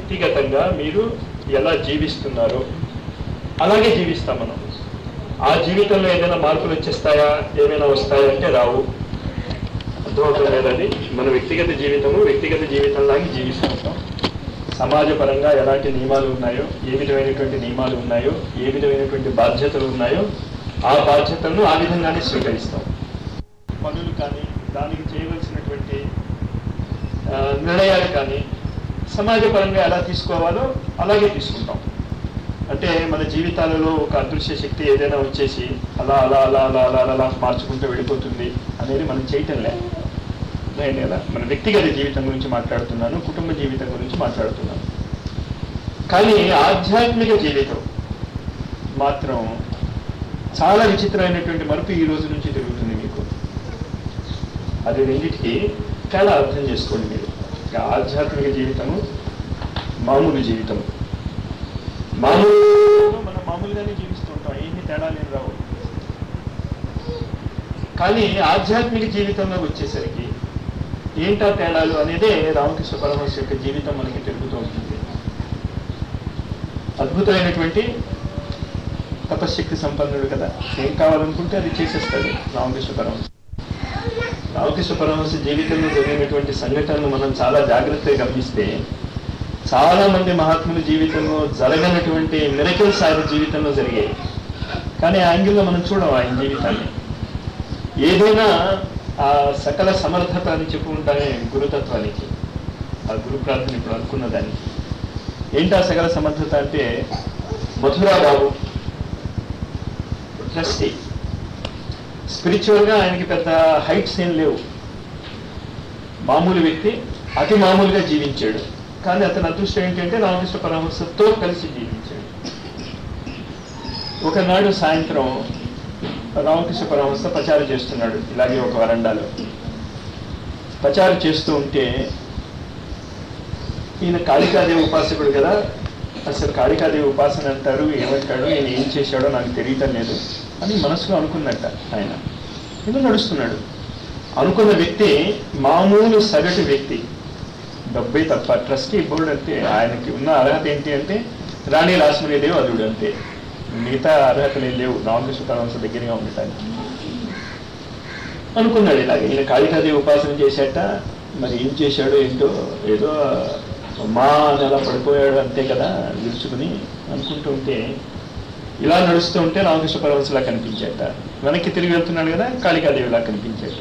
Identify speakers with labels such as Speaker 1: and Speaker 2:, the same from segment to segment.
Speaker 1: వ్యక్తిగతంగా మీరు ఎలా జీవిస్తున్నారో అలాగే జీవిస్తాం మనం ఆ జీవితంలో ఏదైనా మార్పులు వచ్చేస్తాయా ఏమైనా వస్తాయా అంటే రావు అర్థమవుతుంది లేదా అది మన వ్యక్తిగత జీవితము వ్యక్తిగత జీవితంలాగే జీవిస్తుంటాం సమాజపరంగా ఎలాంటి నియమాలు ఉన్నాయో ఏ విధమైనటువంటి నియమాలు ఉన్నాయో ఏ విధమైనటువంటి బాధ్యతలు ఉన్నాయో ఆ బాధ్యతలను ఆ విధంగానే స్వీకరిస్తాం పనులు కానీ దానికి చేయవలసినటువంటి ఆ, నిర్ణయాలు కానీ సమాజపరంగా ఎలా తీసుకోవాలో అలాగే తీసుకుంటాం అంటే మన జీవితాలలో ఒక అదృశ్య శక్తి ఏదైనా వచ్చేసి అలా అలా అలా అలా అలా అలా అలా మార్చుకుంటూ వెళ్ళిపోతుంది అనేది మనం చేయటం లేదు నేను కదా మన వ్యక్తిగత జీవితం గురించి మాట్లాడుతున్నాను కుటుంబ జీవితం గురించి మాట్లాడుతున్నాను కానీ ఆధ్యాత్మిక జీవితం మాత్రం చాలా విచిత్రమైనటువంటి మరుపు ఈ రోజు నుంచి జరుగుతుంది మీకు అది రెండింటికి చాలా అర్థం చేసుకోండి మీరు ఇక ఆధ్యాత్మిక జీవితము మామూలు జీవితం మామూలు జీవితంలో మనం మామూలుగానే జీవిస్తూ ఉంటాం ఏమీ తేడా లేని రావు కానీ ఆధ్యాత్మిక జీవితంలోకి వచ్చేసరికి ఏంటా తేడాలు అనేదే రామకృష్ణ పరమహంస యొక్క జీవితం మనకి తెలుపుతూ ఉంటుంది అద్భుతమైనటువంటి తపశ్శక్తి సంపన్నుడు కదా ఏం కావాలనుకుంటే అది చేసేస్తాడు రామకృష్ణ పరమహంస రామకృష్ణ పరమహంస జీవితంలో జరిగినటువంటి సంఘటనలు మనం చాలా జాగ్రత్తగా గమనిస్తే చాలా మంది మహాత్ముల జీవితంలో జరగనటువంటి మిరకల్స్ ఆయన జీవితంలో జరిగాయి కానీ ఆ యాంగిల్లో మనం చూడం ఆయన జీవితాన్ని ఏదైనా ఆ సకల సమర్థత అని చెప్పుకుంటానే గురుతత్వానికి ఆ గురు ప్రార్థన ఇప్పుడు అనుకున్న దానికి ఏంటి ఆ సకల సమర్థత అంటే మధురా బాబు ట్రస్టీ స్పిరిచువల్గా ఆయనకి పెద్ద హైట్స్ ఏం లేవు మామూలు వ్యక్తి అతి మామూలుగా జీవించాడు కానీ అతని అదృష్టం ఏంటంటే రామకృష్ణ పరమహంసతో కలిసి జీవించాడు ఒకనాడు సాయంత్రం రామకృష్ణ పరమహంస ప్రచారం చేస్తున్నాడు ఇలాగే ఒక వరండాలో ప్రచారం చేస్తూ ఉంటే ఈయన కాళికాదేవి ఉపాసకుడు కదా అసలు కాళికాదేవి ఉపాసన అంటారు ఏమంటాడు ఈయన ఏం చేశాడో నాకు తెలియటం లేదు అని మనసులో అనుకున్నట్ట ఆయన ఇది నడుస్తున్నాడు అనుకున్న వ్యక్తి మామూలు సగటు వ్యక్తి డబ్బే తప్ప ట్రస్టీ బోర్డు అంటే ఆయనకి ఉన్న అర్హత ఏంటి అంటే రాణి రాశ్మణిదేవి అదుడు అంతే మిగతా అర్హతలు ఏం లేవు రామకృష్ణ పరమహంస దగ్గరగా ఉండటానికి అనుకున్నాడు ఇలాగ ఈయన కాళికాదేవి ఉపాసన చేశాట మరి ఏం చేశాడో ఏంటో ఏదో మా అని అలా పడిపోయాడు అంతే కదా విరుచుకుని అనుకుంటూ ఉంటే ఇలా నడుస్తూ ఉంటే రామకృష్ణ పరమహంసలా కనిపించాట వెనక్కి తిరిగి వెళ్తున్నాడు కదా కాళికాదేవిలా కనిపించాట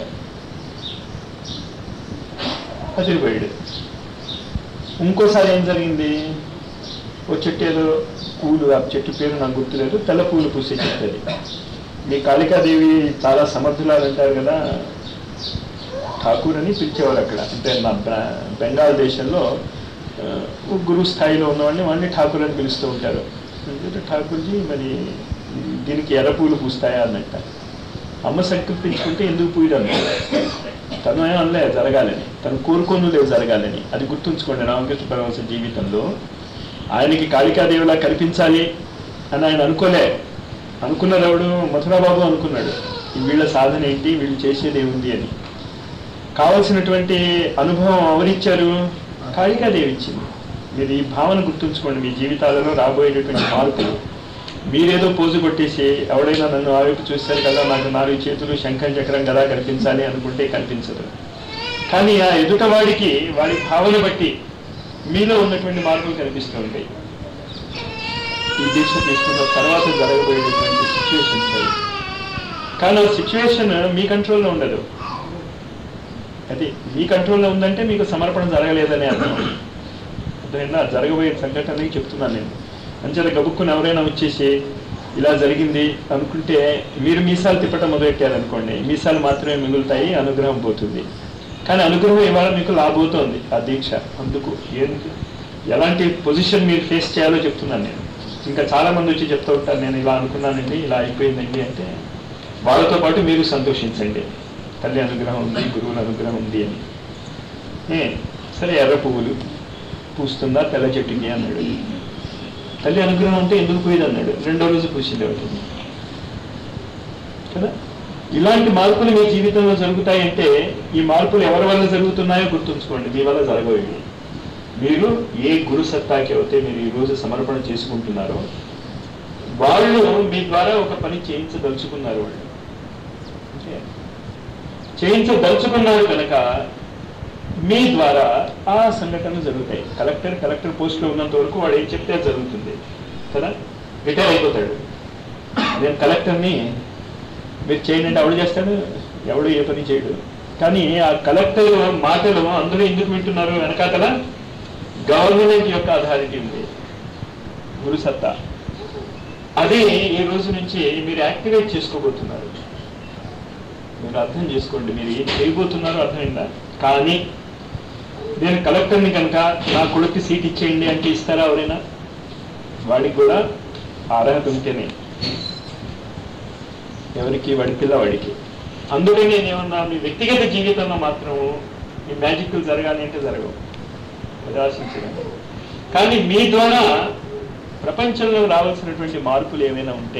Speaker 1: అదిరిపోయాడు ఇంకోసారి ఏం జరిగింది ఓ చెట్టు ఏదో పూలు ఆ చెట్టు పేరు నాకు గుర్తులేదు తెల్ల పూలు పూసే చెట్టు అది మీ కాళికాదేవి చాలా సమర్థురాలు అంటారు కదా ఠాకూర్ అని పిలిచేవారు అక్కడ అంటే మా బె- బెంగాల్ దేశంలో ఆ, ఒక గురు స్థాయిలో ఉన్నవాడిని వాడిని ఠాకూర్ అని పిలుస్తూ ఉంటారు ఎందుకంటే ఠాకూర్జీ మరి దీనికి ఎర్ర పూలు పూస్తాయా అన్నట్ట అమ్మ సంకల్పించుకుంటే ఎందుకు పూయడం తను ఏం అనలే జరగాలని తను కోరుకోను లేదు జరగాలని అది గుర్తుంచుకోండి రామకృష్ణ పరమహంస జీవితంలో ఆయనకి కాళికాదేవిలా కనిపించాలి అని ఆయన అనుకోలే అనుకున్నది ఎవడు మథురాబాబు అనుకున్నాడు ఈ వీళ్ళ సాధన ఏంటి వీళ్ళు చేసేది ఏముంది అని కావలసినటువంటి అనుభవం ఎవరిచ్చారు కాళికాదేవి ఇచ్చింది మీరు ఈ భావన గుర్తుంచుకోండి మీ జీవితాలలో రాబోయేటటువంటి మార్పులు మీరేదో పోజు కొట్టేసి ఎవడైనా నన్ను ఆ వైపు చూస్తారు కదా నాకు నాలుగు చేతులు శంఖం చక్రం కదా కనిపించాలి అనుకుంటే కనిపించదు కానీ ఆ ఎదుటవాడికి వాడి భావన బట్టి మీలో ఉన్నటువంటి మార్పులు కనిపిస్తూ ఉంటాయి ఈ దీక్ష తీసుకున్న తర్వాత జరగబోయేటటువంటి సిచ్యువేషన్స్ అవి కానీ ఆ సిచ్యువేషన్ మీ కంట్రోల్లో ఉండదు అది మీ కంట్రోల్లో ఉందంటే మీకు సమర్పణ జరగలేదని అర్థం అర్థమైందా జరగబోయే సంఘటనకి చెప్తున్నాను నేను అంచేత గబుక్కుని ఎవరైనా వచ్చేసి ఇలా జరిగింది అనుకుంటే మీరు మీసాలు తిప్పటం మొదలెట్టారనుకోండి మీసాలు మాత్రమే మిగులుతాయి అనుగ్రహం పోతుంది కానీ అనుగ్రహం ఇవాళ మీకు లాబోతోంది ఆ దీక్ష అందుకు ఏంటి ఎలాంటి పొజిషన్ మీరు ఫేస్ చేయాలో చెప్తున్నాను నేను ఇంకా చాలా మంది వచ్చి చెప్తూ ఉంటారు నేను ఇలా అనుకున్నానండి ఇలా అయిపోయిందండి అంటే వాళ్ళతో పాటు మీరు సంతోషించండి తల్లి అనుగ్రహం ఉంది గురువుల అనుగ్రహం ఉంది అని ఏ సరే ఎర్ర పువ్వులు పూస్తుందా తెల్ల చెట్టుకి అన్నాడు తల్లి అనుగ్రహం ఉంటే ఎందుకు పోయేది అన్నాడు రెండో రోజు పూసింది అవుతుంది కదా ఇలాంటి మార్పులు మీ జీవితంలో జరుగుతాయంటే ఈ మార్పులు ఎవరి వల్ల జరుగుతున్నాయో గుర్తుంచుకోండి మీ వల్ల జరగవు మీరు ఏ గురు సత్తాకి అయితే మీరు ఈ రోజు సమర్పణ చేసుకుంటున్నారో వాళ్ళు మీ ద్వారా ఒక పని చేయించదలుచుకున్నారు వాళ్ళు ఓకే? చేయించదలుచుకున్నారు కనుక మీ ద్వారా ఆ సంఘటనలు జరుగుతాయి కలెక్టర్ కలెక్టర్ పోస్ట్లో ఉన్నంత వరకు వాడు ఏం చెప్తే అది జరుగుతుంది కదా రిటైర్ అయిపోతాడు నేను కలెక్టర్ని మీరు చేయండి అంటే ఎవడు చేస్తాడు ఎవడు ఏ పని చేయడు కానీ ఆ కలెక్టర్ మాటలు అందరూ ఎందుకు వింటున్నారు వెనకాతల గవర్నమెంట్ యొక్క అథారిటీ ఉంది గురు సత్తా అది ఈ రోజు నుంచి మీరు యాక్టివేట్ చేసుకోబోతున్నారు మీరు అర్థం చేసుకోండి మీరు ఏం చేయబోతున్నారో అర్థమైందా కానీ నేను కలెక్టర్ని కనుక నా కొడుక్కి సీట్ ఇచ్చేయండి అంటే ఇస్తారా ఎవరైనా వాడికి కూడా ఆ అర్హత ఉంటేనే ఎవరికి వాడి పిల్లవాడికి అందుకే నేను ఏమన్నా మీ వ్యక్తిగత జీవితంలో మాత్రం ఈ మ్యాజిక్లు జరగాలి అంటే జరగవు అది ఆశించడం కానీ మీ ద్వారా ప్రపంచంలో రావాల్సినటువంటి మార్పులు ఏమైనా ఉంటే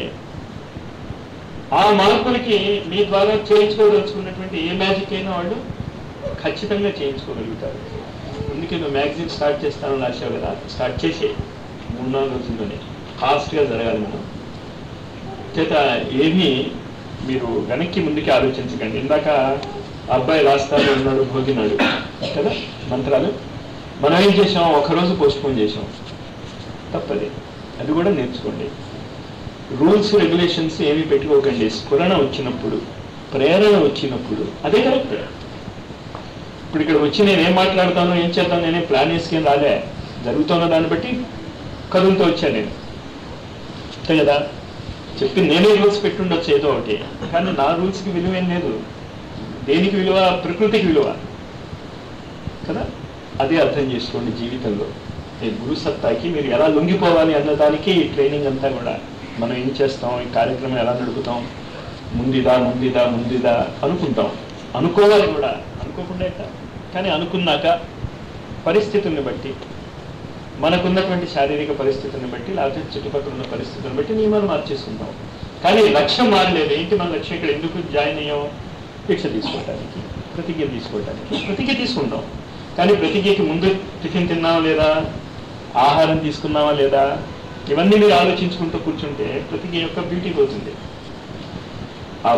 Speaker 1: ఆ మార్పులకి మీ ద్వారా చేయించుకోదలుచుకున్నటువంటి ఏ మ్యాజిక్ అయినా వాళ్ళు ఖచ్చితంగా చేయించుకోగలుగుతారు అందుకే నువ్వు మ్యాగజైన్ స్టార్ట్ చేస్తానని ఆశావు కదా స్టార్ట్ చేసే మూడు నాలుగు రోజుల్లోనే ఫాస్ట్గా జరగాలి మనం చేత ఏమీ మీరు వెనక్కి ముందుకి ఆలోచించకండి ఇందాక అబ్బాయి రాస్తాడు ఉన్నాడు భోగినాడు కదా మంత్రాలు మనం ఏం చేసాం ఒకరోజు పోస్ట్పోన్ చేసాం తప్పది అది కూడా నేర్చుకోండి రూల్స్ రెగ్యులేషన్స్ ఏమి పెట్టుకోకండి స్ఫురణ వచ్చినప్పుడు ప్రేరణ వచ్చినప్పుడు అదే కరెక్ట్ ఇప్పుడు ఇక్కడ వచ్చి నేను ఏం మాట్లాడతాను ఏం చేద్దాం నేనే ప్లాన్ వేసుకేం రాలే జరుగుతున్న దాన్ని బట్టి కదులుతూ వచ్చాను నేను అంతే కదా చెప్పి నేనే రూల్స్ పెట్టుండొచ్చు ఏదో ఒకటి కానీ నా రూల్స్కి విలువ ఏం లేదు దేనికి విలువ ప్రకృతికి విలువ కదా అదే అర్థం చేసుకోండి జీవితంలో ఈ గురు సత్తాకి మీరు ఎలా లొంగిపోవాలి అన్నదానికి ఈ ట్రైనింగ్ అంతా కూడా మనం ఏం చేస్తాం ఈ కార్యక్రమం ఎలా నడుపుతాం ముందిదా ముందిదా ముందిదా అనుకుంటాం అనుకోవాలి కూడా అనుకోకుండా ఎట్లా? కానీ అనుకున్నాక పరిస్థితుల్ని బట్టి మనకున్నటువంటి శారీరక పరిస్థితులను బట్టి లేకపోతే చుట్టుపక్కల ఉన్న పరిస్థితులను బట్టి నియమాలు మార్చేసుకుంటాం కానీ లక్ష్యం మారలేదు ఏంటి మన లక్ష్యం ఇక్కడ ఎందుకు జాయిన్ అయ్యాం భిక్ష తీసుకోవటానికి ప్రతిజ్ఞ తీసుకోవటానికి ప్రతిజ్ఞ తీసుకుంటాం కానీ ప్రతిజ్ఞకి ముందు టిఫిన్ తిన్నావా లేదా ఆహారం తీసుకున్నావా లేదా ఇవన్నీ మీరు ఆలోచించుకుంటూ కూర్చుంటే ప్రతిజ్ఞ యొక్క బ్యూటీ పోతుంది ఆ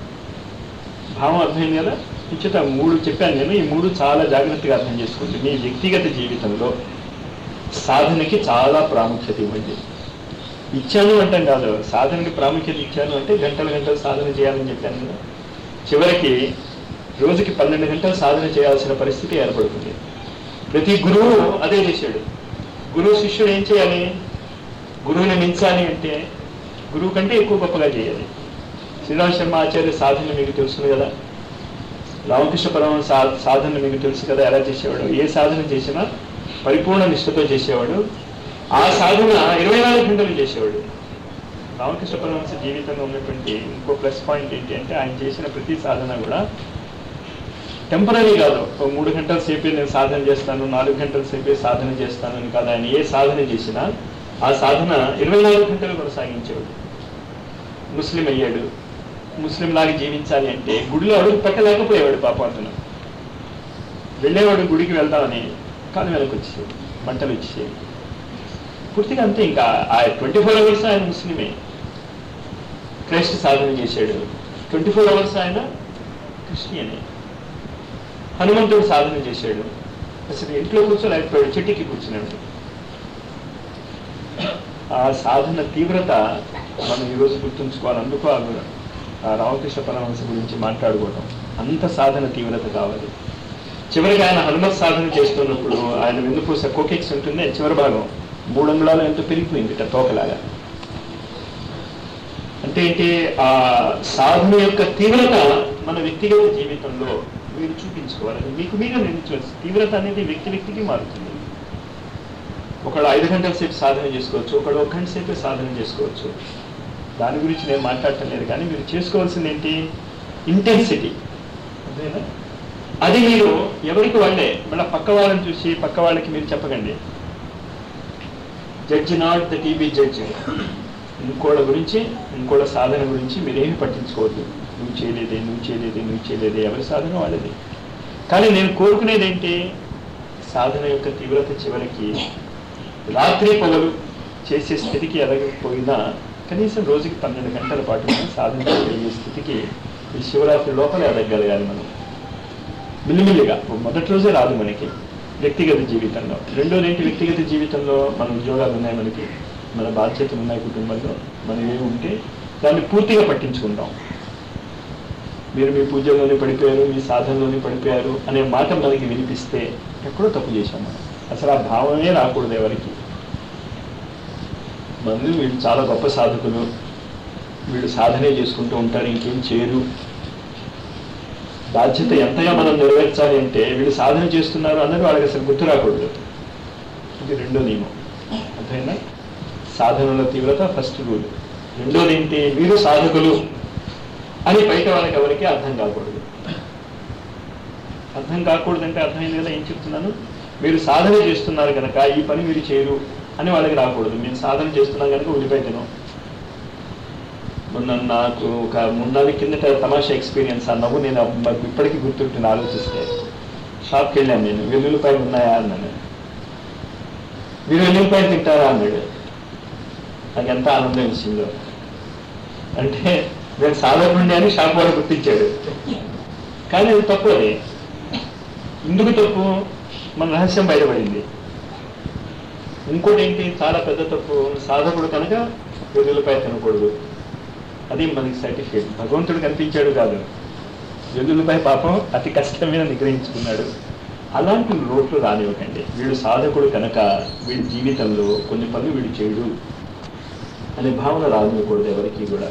Speaker 1: భావం అర్థమైంది కదా ఇచ్చట మూడు చెప్పాను నేను ఈ మూడు చాలా జాగ్రత్తగా అర్థం చేసుకోండి మీ వ్యక్తిగత జీవితంలో సాధనకి చాలా ప్రాముఖ్యత ఇవ్వండి ఇచ్చాను అంటాం కాదు సాధనకి ప్రాముఖ్యత ఇచ్చాను అంటే గంటలు గంటలు సాధన చేయాలని చెప్పాను కదా చివరికి రోజుకి పన్నెండు గంటలు సాధన చేయాల్సిన పరిస్థితి ఏర్పడుతుంది ప్రతి గురువు అదే చేశాడు గురువు శిష్యుడు ఏం చేయాలి గురువుని మించాలి అంటే గురువు కంటే ఎక్కువ గొప్పగా చేయాలి శ్రీరామ్ శర్మ ఆచార్య సాధన మీకు తెలుసు కదా రామకృష్ణ పరమ సా సాధన మీకు తెలుసు కదా ఎలా చేసేవాడు ఏ సాధన చేసినా పరిపూర్ణ నిష్ఠతో చేసేవాడు ఆ సాధన ఇరవై నాలుగు గంటలు చేసేవాడు రామకృష్ణ పరమహంస జీవితంలో ఉన్నటువంటి ఇంకో ప్లస్ పాయింట్ ఏంటి అంటే ఆయన చేసిన ప్రతి సాధన కూడా టెంపరీ కాదు ఒక మూడు గంటల సేపే నేను సాధన చేస్తాను నాలుగు గంటల సేపే సాధన చేస్తాను అని కాదు ఆయన ఏ సాధన చేసినా ఆ సాధన ఇరవై నాలుగు గంటలు కొనసాగించేవాడు ముస్లిం అయ్యాడు ముస్లిం లాగా జీవించాలి అంటే గుడిలో అడుగు పెట్టలేకపోయేవాడు పాపం అతను వెళ్ళేవాడు గుడికి వెళ్దామని కాదు వెనక్కి వచ్చేసాడు మంటలు వచ్చేసాయి పూర్తిగా అంతే ఇంకా ఆ ట్వంటీ ఫోర్ అవర్స్ ఆయన ముస్లిమే క్రైస్ట్ సాధన చేశాడు ట్వంటీ ఫోర్ అవర్స్ ఆయన క్రిస్టియనే హనుమంతుడు సాధన చేశాడు అసలు ఇంట్లో కూర్చోలేకపోయాడు చెట్టుకి కూర్చున్నాడు ఆ సాధన తీవ్రత మనం ఈరోజు గుర్తుంచుకోవాలి అందుకు ఆ గు- ఆ రామకృష్ణ పరమహంస గురించి మాట్లాడుకోవడం అంత సాధన తీవ్రత కావాలి చివరికి ఆయన హనుమత్ సాధన చేస్తున్నప్పుడు ఆయన వెన్నుపూస కోకెక్స్ ఉంటుంది చివరి భాగం మూడు అంగుళాలు ఎంతో పెరిగిపోయింది ఇట్ట తోకలాగా అంటే ఏంటి ఆ సాధన యొక్క తీవ్రత మన వ్యక్తిగత జీవితంలో మీరు చూపించుకోవాలి అది మీకు మీరే నిర్మించవచ్చు తీవ్రత అనేది వ్యక్తి వ్యక్తికి మారుతుంది ఒకళ్ళు ఐదు గంటల సేపు సాధన చేసుకోవచ్చు ఒకళ్ళు ఒక గంట సేపే సాధన చేసుకోవచ్చు దాని గురించి నేను మాట్లాడటం లేదు కానీ మీరు చేసుకోవాల్సింది ఏంటి ఇంటెన్సిటీ అదేనా అది మీరు ఎవరికి వాళ్ళే మళ్ళీ పక్క వాళ్ళని చూసి పక్క వాళ్ళకి మీరు చెప్పకండి judge not the TB judge ఇంకోళ్ళ గురించి ఇంకోళ్ళ సాధన గురించి మీరేమి పట్టించుకోవద్దు నువ్వు చేయలేదే నువ్వు చేయలేదే నువ్వు చేయలేదే ఎవరి సాధన వాళ్ళది కానీ నేను కోరుకునేది ఏంటి సాధన యొక్క తీవ్రత చివరికి రాత్రి పగలు చేసే స్థితికి ఎదగకపోయినా కనీసం రోజుకి పన్నెండు గంటల పాటు మనం సాధన చేయగలిగే స్థితికి ఈ శివరాత్రి లోపల ఎదగగలగాలి మనం మిల్లిమిల్లిగా మొదటి రోజే రాదు మనకి వ్యక్తిగత జీవితంలో రెండోది ఏంటి వ్యక్తిగత జీవితంలో మన ఉద్యోగాలు ఉన్నాయి మనకి మన బాధ్యతలు ఉన్నాయి కుటుంబంలో మనం ఏమి ఉంటే దాన్ని పూర్తిగా పట్టించుకుంటాం మీరు మీ పూజలోనే పడిపోయారు మీ సాధనలోనే పడిపోయారు అనే మాట మనకి వినిపిస్తే ఎక్కడో తప్పు చేశాం మనం అసలు ఆ భావమే రాకూడదు ఎవరికి మంది వీళ్ళు చాలా గొప్ప సాధకులు వీళ్ళు సాధనే చేసుకుంటూ ఉంటారు ఇంకేం చేయరు బాధ్యత ఎంతగా మనం నెరవేర్చాలి అంటే వీళ్ళు సాధన చేస్తున్నారు అన్నది వాళ్ళకి అసలు గుర్తు రాకూడదు ఇది రెండో నియమం అర్థమైందా సాధనల తీవ్రత ఫస్ట్ రూల్ రెండోది ఏంటి మీరు సాధకులు అని బయట వాళ్ళకి ఎవరికి అర్థం కాకూడదు అర్థం కాకూడదంటే అర్థమైంది కదా ఏం చెప్తున్నాను మీరు సాధన చేస్తున్నారు కనుక ఈ పని మీరు చేయరు అని వాళ్ళకి రాకూడదు మేము సాధన చేస్తున్నాం కనుక ఉల్లిపాయ తినం మొన్న నాకు ఒక మూడు నాలుగు కిందట తమాషా ఎక్స్పీరియన్స్ ఆ నవ్వు నేను నాకు ఇప్పటికీ గుర్తుంటుంది ఆలోచిస్తే షాప్కి వెళ్ళాను నేను వెల్లుల్లిపాయలు ఉన్నాయా అన్నాను మీరు వెల్లుల్లిపాయలు తింటారా అన్నాడు నాకు ఎంత ఆనందం ఇచ్చిందో అంటే నేను సాధారణ అని షాప్ వాడు గుర్తించాడు కానీ అది తప్పు అది ఎందుకు తప్పు మన రహస్యం బయటపడింది ఇంకోటి ఏంటి చాలా పెద్ద తప్పు సాధకుడు కనుక వెల్లుల్లిపాయ తినకూడదు అది మనకి సర్టిఫికేట్ భగవంతుడు కనిపించాడు కాదు వెల్లుల్లిపాయ పాపం అతి కష్టం మీద నిగ్రహించుకున్నాడు అలాంటి లోట్లు రానివ్వకండి వీడు సాధకుడు కనుక వీడి జీవితంలో కొన్ని పనులు వీడు చేయడు అనే భావన రానివ్వకూడదు ఎవరికి కూడా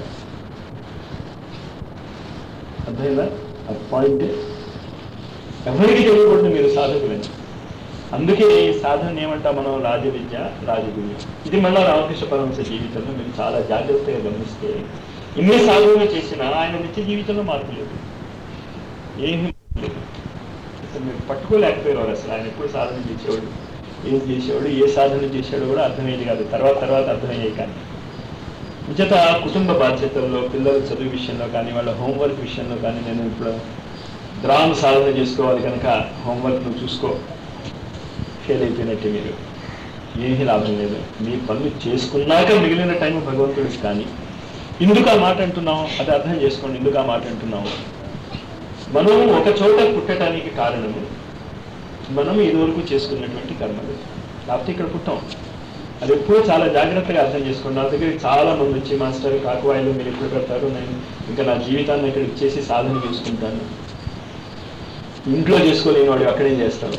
Speaker 1: అర్థమైందా ఆ పాయింట్ ఎవరికి తెలియకూడదు మీరు సాధకులని అందుకే ఈ సాధన ఏమంటా మనం రాజ విద్య రాజగుణ్యం ఇది మళ్ళా రామకృష్ణ పరమహంస జీవితంలో మీరు చాలా జాగ్రత్తగా గమనిస్తే ఇన్ని సాధనలు చేసినా ఆయన నిత్య జీవితంలో మార్పు లేదు ఏమీ లేదు అసలు మీరు పట్టుకోలేకపోయేవారు అసలు ఆయన ఎప్పుడు సాధన చేసేవాడు ఏం చేసేవాడు ఏ సాధన చేసాడో కూడా అర్థమయ్యేది కాదు తర్వాత తర్వాత అర్థమయ్యేది కానీ నిజత కుటుంబ బాధ్యతల్లో పిల్లల చదువు విషయంలో కానీ వాళ్ళ హోంవర్క్ విషయంలో కానీ నేను ఇప్పుడు గ్రామ సాధన చేసుకోవాలి కనుక హోంవర్క్ నువ్వు చూసుకో ఫెయిల్ అయిపోయినట్టే మీరు ఏమీ లాభం లేదు మీ పనులు చేసుకున్నాక మిగిలిన టైం భగవంతుడికి కానీ ఎందుకు ఆ మాట అంటున్నాం అది అర్థం చేసుకోండి ఎందుకు ఆ మాట అంటున్నాము మనం ఒక చోట పుట్టడానికి కారణము మనం ఇదివరకు చేసుకున్నటువంటి కర్మలు లేకపోతే ఇక్కడ పుట్టాం అది ఎప్పుడూ చాలా జాగ్రత్తగా అర్థం చేసుకోండి నా దగ్గరికి చాలా మంది వచ్చి మాస్టర్ కాకువాయిలో మీరు ఎప్పుడు పెడతారు నేను ఇంకా నా జీవితాన్ని ఇక్కడ ఇచ్చేసి సాధన చేసుకుంటాను ఇంట్లో చేసుకోలేని వాడు అక్కడేం చేస్తాడు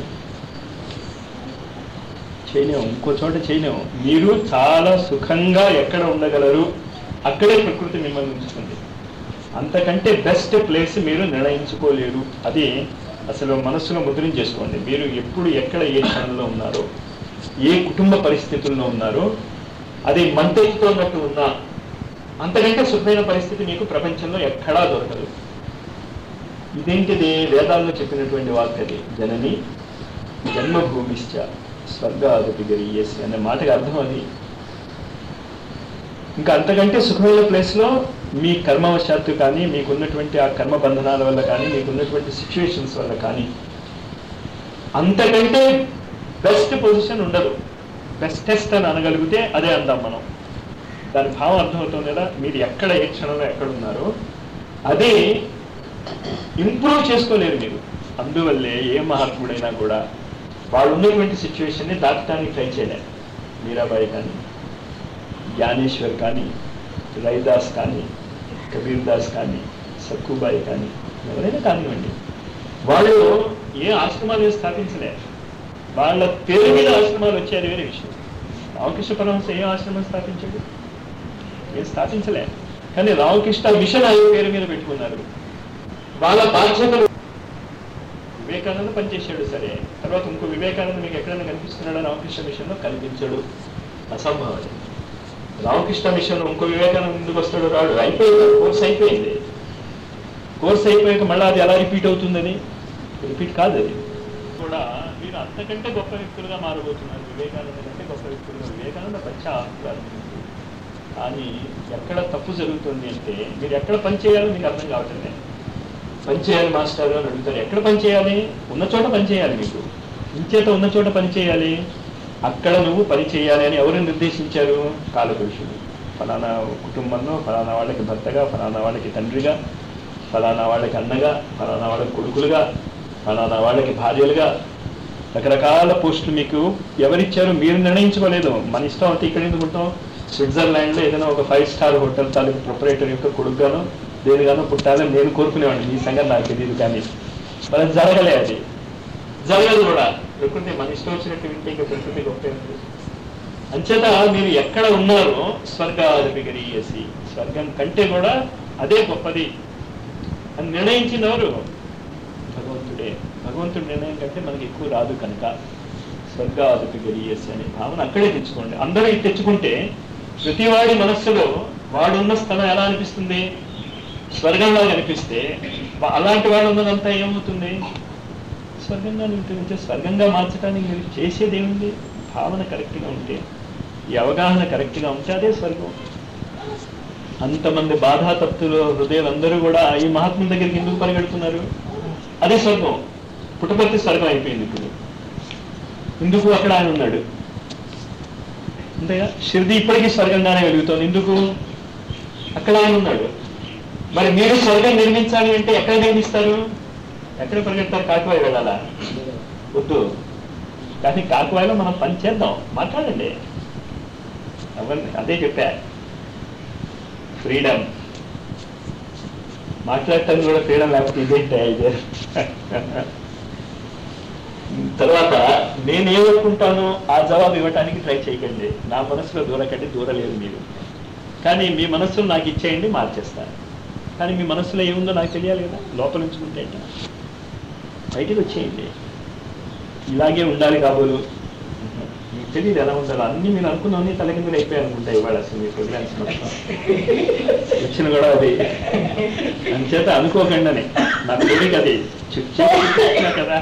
Speaker 1: చేయలేము ఇంకో చోట చేయలేము మీరు చాలా సుఖంగా ఎక్కడ ఉండగలరు అక్కడే ప్రకృతి మిమ్మల్ని ఉంచుతుంది అంతకంటే బెస్ట్ ప్లేస్ మీరు నిర్ణయించుకోలేరు అది అసలు మనస్సులో ముద్రించేసుకోండి మీరు ఎప్పుడు ఎక్కడ ఏ క్షణంలో ఉన్నారో ఏ కుటుంబ పరిస్థితుల్లో ఉన్నారో అది మంటెత్తుతున్నట్టు ఉన్నా అంతకంటే సుఖమైన పరిస్థితి మీకు ప్రపంచంలో ఎక్కడా దొరకదు ఇదేంటిది వేదాల్లో చెప్పినటువంటి వాక్య అది జనని జన్మభూమిశ్చ స్వర్గాదపి గరీయసి అనే మాటకి అర్థం అది ఇంకా అంతకంటే సుఖమైన ప్లేస్లో మీ కర్మవశాత్తు కానీ మీకున్నటువంటి ఆ కర్మ బంధనాల వల్ల కానీ మీకున్నటువంటి సిచ్యువేషన్స్ వల్ల కానీ అంతకంటే బెస్ట్ పొజిషన్ ఉండదు బెస్టెస్ట్ అని అనగలిగితే అదే అందాం మనం దాని భావం అర్థమవుతుంది కదా మీరు ఎక్కడ ఏ క్షణంలో ఎక్కడ ఉన్నారో అదే ఇంప్రూవ్ చేసుకోలేరు మీరు అందువల్లే ఏ మహాత్ముడైనా కూడా వాళ్ళు ఉన్నటువంటి సిచ్యువేషన్ని దాటడానికి ట్రై చేయలేరు మీరాబాయి కానీ జ్ఞానేశ్వర్ కానీ రైదాస్ కానీ కబీర్ దాస్ కానీ సక్కుబాయి కానీ ఎవరైనా కానివ్వండి వాళ్ళు ఏ ఆశ్రమాలు స్థాపించలేరు వాళ్ళ పేరు మీద ఆశ్రమాలు వచ్చారు వేరే విషయం రామకృష్ణ పరమహంస ఏ ఆశ్రమం స్థాపించాడు ఏం స్థాపించలే కానీ రామకృష్ణ మిషన్ ఆయన పేరు మీద పెట్టుకున్నారు వాళ్ళ బాధ్యతలు వివేకానంద పనిచేశాడు సరే తర్వాత ఇంకో వివేకానంద మీకు ఎక్కడైనా కనిపిస్తున్నాడా రామకృష్ణ మిషన్లో కనిపించాడు అసంభవం అది రామకృష్ణ మిషన్ ఇంకో వివేకానంద ఎందుకు వస్తాడు రాడు అయిపోయింది కోర్స్ అయిపోయింది కోర్స్ అయిపోయాక మళ్ళీ అది ఎలా రిపీట్ అవుతుందని రిపీట్ కాదు అది కూడా మీరు అంతకంటే గొప్ప వ్యక్తులుగా మారబోతున్నారు వివేకానంద కంటే గొప్ప వ్యక్తులుగా వివేకానంద పచ్చా ఆత్మకారు కానీ ఎక్కడ తప్పు జరుగుతుంది అంటే మీరు ఎక్కడ పని చేయాలో మీకు అర్థం కావట్లేదు పని చేయాలి మాస్టర్ అని అడుగుతారు ఎక్కడ పని చేయాలి ఉన్న చోట పని చేయాలి మీకు ఇంచేత ఉన్న చోట పని చేయాలి అక్కడ నువ్వు పని చేయాలి అని ఎవరు నిర్దేశించారు కాలపురుషుడు ఫలానా కుటుంబంలో ఫలానా వాళ్ళకి భర్తగా ఫలానా వాళ్ళకి తండ్రిగా ఫలానా వాళ్ళకి అన్నగా ఫలానా వాళ్ళకి కొడుకులుగా ఫలానా వాళ్ళకి భార్యలుగా రకరకాల పోస్టులు మీకు ఎవరిచ్చారు మీరు నిర్ణయించుకోలేదు మన ఇష్టం అయితే ఇక్కడ ఎందుకు ఉంటాం స్విట్జర్లాండ్లో ఏదైనా ఒక ఫైవ్ స్టార్ హోటల్ తాలూకు ప్రొపరేటర్ యొక్క కొడుకుగానో దేనిగానో పుట్టాలని నేను కోరుకునేవాడిని మీ సంగతి నాకు తెలియదు కానీ మరి అది జరగలే అది జరగదు కూడా ప్రకృతి మన ఇష్టం వచ్చినట్టు వింటే ఇంకా ప్రకృతి గొప్ప ఉంది. అంచేత మీరు ఎక్కడ ఉన్నారో స్వర్గాధిపగరీయసి స్వర్గం కంటే కూడా అదే గొప్పది అని నిర్ణయించింది ఎవరు భగవంతుడే భగవంతుడి నిర్ణయం కంటే మనకి ఎక్కువ రాదు కనుక స్వర్గాధిపగరీయసి అనే భావన అక్కడే తెచ్చుకోండి అందరూ ఇది తెచ్చుకుంటే ప్రతివాడి మనస్సులో వాడున్న స్థలం ఎలా అనిపిస్తుంది స్వర్గంలో కనిపిస్తే వా- అలాంటి వాడు ఉన్నదంతా ఏమవుతుంది స్వర్గంగా ఉంటుంది స్వర్గంగా మార్చడానికి మీరు చేసేది ఏముంది భావన కరెక్ట్గా ఉంటే ఈ అవగాహన కరెక్ట్గా ఉంటే అదే స్వర్గం అంతమంది బాధాతప్తులు హృదయాలందరూ కూడా ఈ మహాత్ముల దగ్గరికి ఎందుకు పరిగెడుతున్నారు అదే స్వర్గం పుట్టపర్తి స్వర్గం అయిపోయింది ఇప్పుడు ఎందుకు అక్కడ ఆయన ఉన్నాడు అంతేగా షిర్ది ఇప్పటికీ స్వర్గంగానే వెలుగుతోంది ఎందుకు అక్కడ ఆయన ఉన్నాడు మరి మీరు స్వర్గం నిర్మించాలి అంటే ఎక్కడ నిర్మిస్తారు ఎక్కడ పరిగెడతారు కాకువాయి వెళ్ళాలా వద్దు కానీ కాకువాయిలో మనం పని చేద్దాం మాట్లాడండి ఎవరిని అదే చెప్పా ఫ్రీడమ్ మాట్లాడటానికి కూడా ఫ్రీడమ్ లేకపోతే ఇదేంటి ఇదే తర్వాత నేను ఏమనుకుంటానో ఆ జవాబు ఇవ్వటానికి ట్రై చేయకండి నా మనసులో దూరకండి దూరలేదు మీరు కానీ మీ మనసులో నాకు ఇచ్చేయండి మార్చేస్తాను కానీ మీ మనసులో ఏముందో నాకు తెలియాలి కదా లోపల ఉంచుకుంటే ఏంటి? బయటికి వచ్చేయండి ఇలాగే ఉండాలి కాబోలు మీకు తెలియదు ఎలా ఉండాలి అన్ని మీరు అనుకున్నవన్నీ తలకిందులు అయిపోయాయి అనుకుంటా ఇవాళ అసలు మీ ప్రోగ్రామ్స్ మొత్తం వచ్చిన కూడా అది అంచేత అనుకోకండి అని నా కోరిక అది చెప్పినా కదా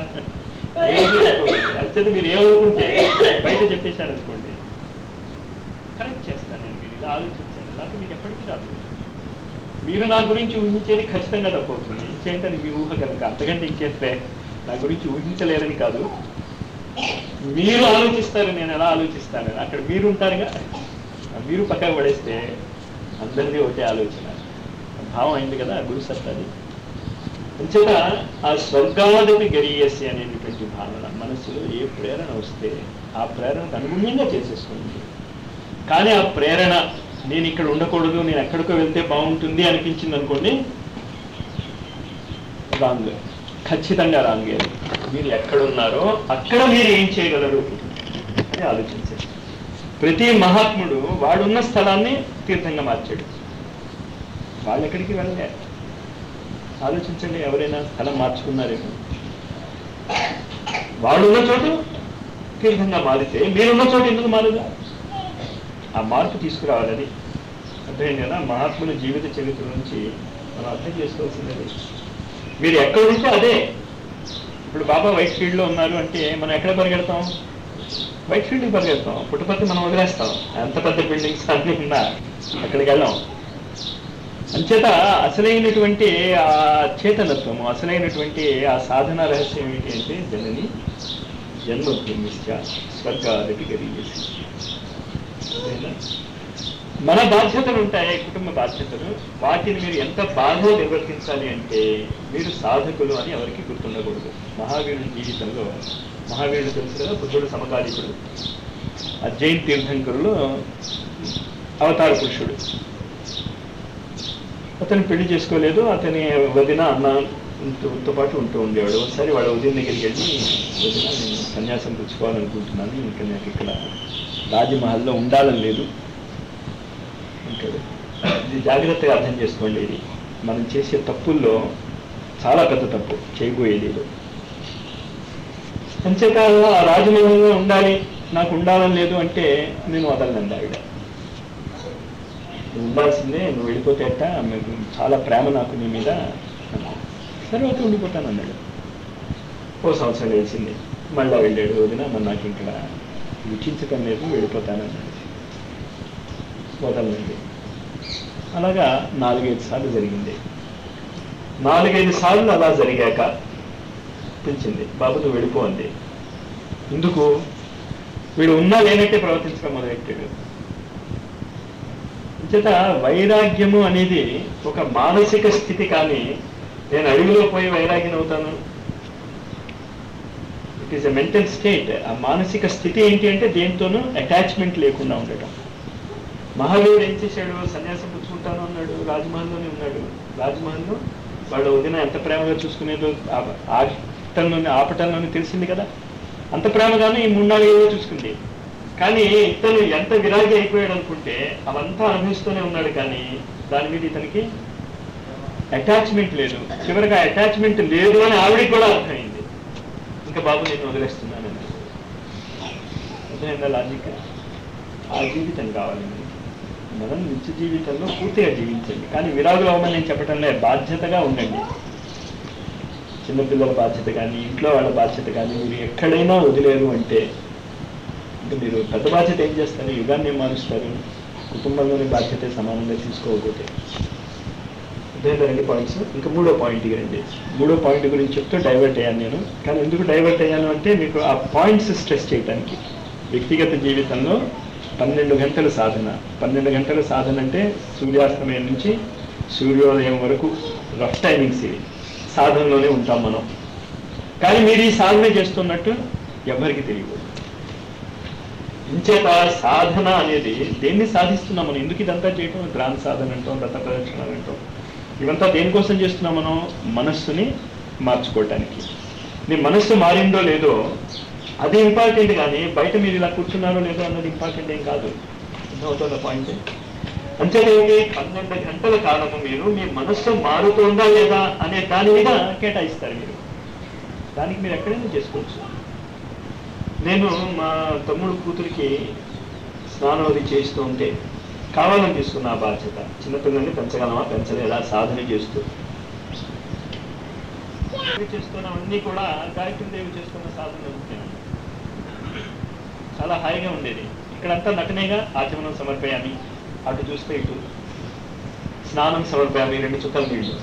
Speaker 1: అంచేత మీరు ఏమనుకుంటే బయట చెప్పేశారు అనుకోండి కరెక్ట్ చేస్తాను నేను మీరు ఇలా ఆలోచించాను నాకు మీకు ఎప్పటికీ రాదు మీరు నా గురించి ఊహించేది ఖచ్చితంగా తప్పవుతుంది ఇంకేంటని మీ ఊహ కనుక అంతకంటే ఇంకేస్తే నా గురించి ఊహించలేరని కాదు మీరు ఆలోచిస్తారు నేను ఎలా ఆలోచిస్తాను అక్కడ మీరు ఉంటారుగా ఆ మీరు పక్కకు పడేస్తే అందరిది ఒకటే ఆలోచన భావం అయింది కదా గురు సత్తాది అంచేత ఆ స్వర్గాదిపి గరీయసి అనేటువంటి భావన మనసులో ఏ ప్రేరణ వస్తే ఆ ప్రేరణకు అనుగుణ్యంగా చేసేసుకుంది కానీ ఆ ప్రేరణ నేను ఇక్కడ ఉండకూడదు నేను ఎక్కడికో వెళ్తే బాగుంటుంది అనిపించింది అనుకోండి రాంగ్ ఖచ్చితంగా రాంగ్ అది మీరు ఎక్కడున్నారో అక్కడ మీరు ఏం చేయగలరు అని ఆలోచించండి ప్రతి మహాత్ముడు వాడున్న స్థలాన్ని తీర్థంగా మార్చాడు వాళ్ళు ఎక్కడికి వెళ్ళలే ఆలోచించండి ఎవరైనా స్థలం మార్చుకున్నారేమో వాడున్న చోటు తీర్థంగా మారితే మీరున్న చోటు ఎందుకు మారదు ఆ మార్పు తీసుకురావాలని అర్థమైంది కదా మహాత్ముల జీవిత చరిత్ర నుంచి మనం అర్థం చేసుకోవాల్సింది అది. మీరు ఎక్కడ ఉంటే అదే ఇప్పుడు బాబా వైట్ ఫీల్డ్లో ఉన్నారు అంటే మనం ఎక్కడ పరిగెడతాం వైట్ ఫీల్డ్కి పరిగెడతాం పుట్టపర్తి మనం వదిలేస్తాం ఎంత పెద్ద బిల్డింగ్స్ అన్నీ ఉన్నా అక్కడికి వెళ్ళాం అంచేత అసలైనటువంటి ఆ చేతనత్వము అసలైనటువంటి ఆ సాధన రహస్యం ఏంటి అంటే జనని జన్మభూమిశ్చ స్వర్గాదికి గరీయసి అదేనా? మన బాధ్యతలు ఉంటాయి కుటుంబ బాధ్యతలు వాటిని మీరు ఎంత బాధ నిర్వర్తించాలి అంటే మీరు సాధకులు అని ఎవరికి గుర్తుండకూడదు మహావీరుడి జీవితంలో మహావీరుడు తెలుసు కదా బుద్ధుడు సమకాలీకుడు అజైన్ తీర్థంకరులు అవతార పురుషుడు అతను పెళ్లి చేసుకోలేదు అతని వదిన అన్న తో పాటు ఉంటూ ఉండేవాడు ఒకసారి వాళ్ళ వదిన దగ్గరికి వెళ్ళి వదిన నేను సన్యాసం పుచ్చుకోవాలనుకుంటున్నాను ఇంకా నాకు ఇక్కడ రాజమహల్లో ఉండాలని లేదు అంటాడు ఇది జాగ్రత్తగా అర్థం చేసుకోండి ఇది మనం చేసే తప్పుల్లో చాలా పెద్ద తప్పు చేయబోయేది ఇది అంచేత ఆ రాజమహల్లో ఉండాలి నాకు ఉండాలని లేదు అంటే నేను వదలనండి ఆవిడ నువ్వు ఉండాల్సిందే నువ్వు వెళ్ళిపోతే అట్ట మీకు చాలా ప్రేమ నాకు నీ మీద అన్నా. సరే అయితే ఉండిపోతాను అన్నాడు ఓ సంవత్సరం వేసింది మళ్ళా వెళ్ళాడు వదిన మరి నాకు ఇక్కడ రుచించటం లేదు వెళ్ళిపోతాను అన్నాడు వదలండి అలాగా నాలుగైదు సార్లు జరిగింది నాలుగైదు సార్లు అలా జరిగాక పిలిచింది బాబు నువ్వు వెళ్ళిపో అంది ఎందుకు వీడు ఉన్నా లేనట్టే ప్రవర్తించడం మొదలెట్టాడు చేత వైరాగ్యము అనేది ఒక మానసిక స్థితి కానీ నేను అడవిలో పోయి వైరాగ్యం అవుతాను it is a mental state ఆ మానసిక స్థితి ఏంటి అంటే దేంతోనూ అటాచ్మెంట్ లేకుండా ఉండటం మహావీరుడు ఏం చేశాడు సన్యాసం పుచ్చుకుంటాను అన్నాడు రాజ్మహల్లోనే ఉన్నాడు రాజ్మహల్లో వాడు వదిన ఎంత ప్రేమగా చూసుకునేదో ఆ- ఆపటంలోనే ఆపటంలోనే తెలిసింది కదా అంత ప్రేమగానే ఈ మూడు నాలుగు ఏవో చూసుకుంది కానీ ఇతను ఎంత విరాగి అయిపోయాడు అనుకుంటే అవంతా అనుభవిస్తూనే ఉన్నాడు కానీ దాని మీద ఇతనికి అటాచ్మెంట్ లేదు చివరిగా అటాచ్మెంట్ లేదు అని ఆవిడికి కూడా అర్థమైంది ఇంకా బాబు నేను వదిలేస్తున్నానని అర్థమైందా లాజిక్ ఆ జీవితం కావాలి మనకి. మనం నిత్య జీవితంలో పూర్తిగా జీవించండి కానీ విరాగులు అవ్వమని నేను చెప్పటంలే బాధ్యతగా ఉండండి చిన్నపిల్లల బాధ్యత కానీ ఇంట్లో వాళ్ళ బాధ్యత కానీ మీరు ఎక్కడైనా వదిలేరు అంటే ఇంకా మీరు పెద్ద బాధ్యత ఏం చేస్తారు యుగాన్ని ఏం మారుస్తారు కుటుంబంలోని బాధ్యత సమానంగా తీసుకోకపోతే అర్థమైందా రెండు పాయింట్స్ ఇంకా మూడో పాయింట్కి రండి మూడో పాయింట్ గురించి చెప్తూ డైవర్ట్ అయ్యాను నేను కానీ ఎందుకు డైవర్ట్ అయ్యాను అంటే మీకు ఆ పాయింట్స్ స్ట్రెస్ చేయడానికి వ్యక్తిగత జీవితంలో పన్నెండు గంటల సాధన పన్నెండు గంటల సాధన అంటే సూర్యాస్తమయం నుంచి సూర్యోదయం వరకు రఫ్ టైమింగ్స్ ఇవి సాధనలోనే ఉంటాం మనం కానీ మీరు ఈ సాధన చేస్తున్నట్టు ఎవరికి తెలియదు ఇంచేత సాధన అనేది దేన్ని సాధిస్తున్నాం మనం ఎందుకు ఇదంతా చేయటం గ్రామ సాధన అంటాం రథ ప్రదక్షిణాలు అంటాం ఇవంతా దేనికోసం చేస్తున్నాం మనం మనస్సుని మార్చుకోవటానికి నీ మనస్సు మారిందో లేదో అది ఇంపార్టెంట్ కానీ బయట మీరు ఇలా కూర్చున్నారో లేదో అన్నది ఇంపార్టెంట్ ఏం కాదు అర్థమవుతుందా పాయింట్ అంతేలేండి పన్నెండు గంటల కాలము మీరు మీ మనస్సు మారుతోందా లేదా అనే దాని మీద కేటాయిస్తారు మీరు దానికి మీరు ఎక్కడైనా చేసుకోవచ్చు నేను మా తమ్ముడు కూతురికి స్నానం అది చేస్తూ ఉంటే కావాలని తీసుకున్న ఆ బాధ్యత చిన్నపిల్లల్ని పెంచగలమా పెంచలేదా సాధన చేస్తూ చేస్తున్నవన్నీ కూడా గాయత్రి దేవి చేస్తున్న సాధన అనుకున్నాను చాలా హాయిగా ఉండేది ఇక్కడంతా నటనేగా ఆచమనం సమర్పయామి అటు చూస్తే ఇటు స్నానం సమర్పయామి రెండు చుక్కల నీళ్లు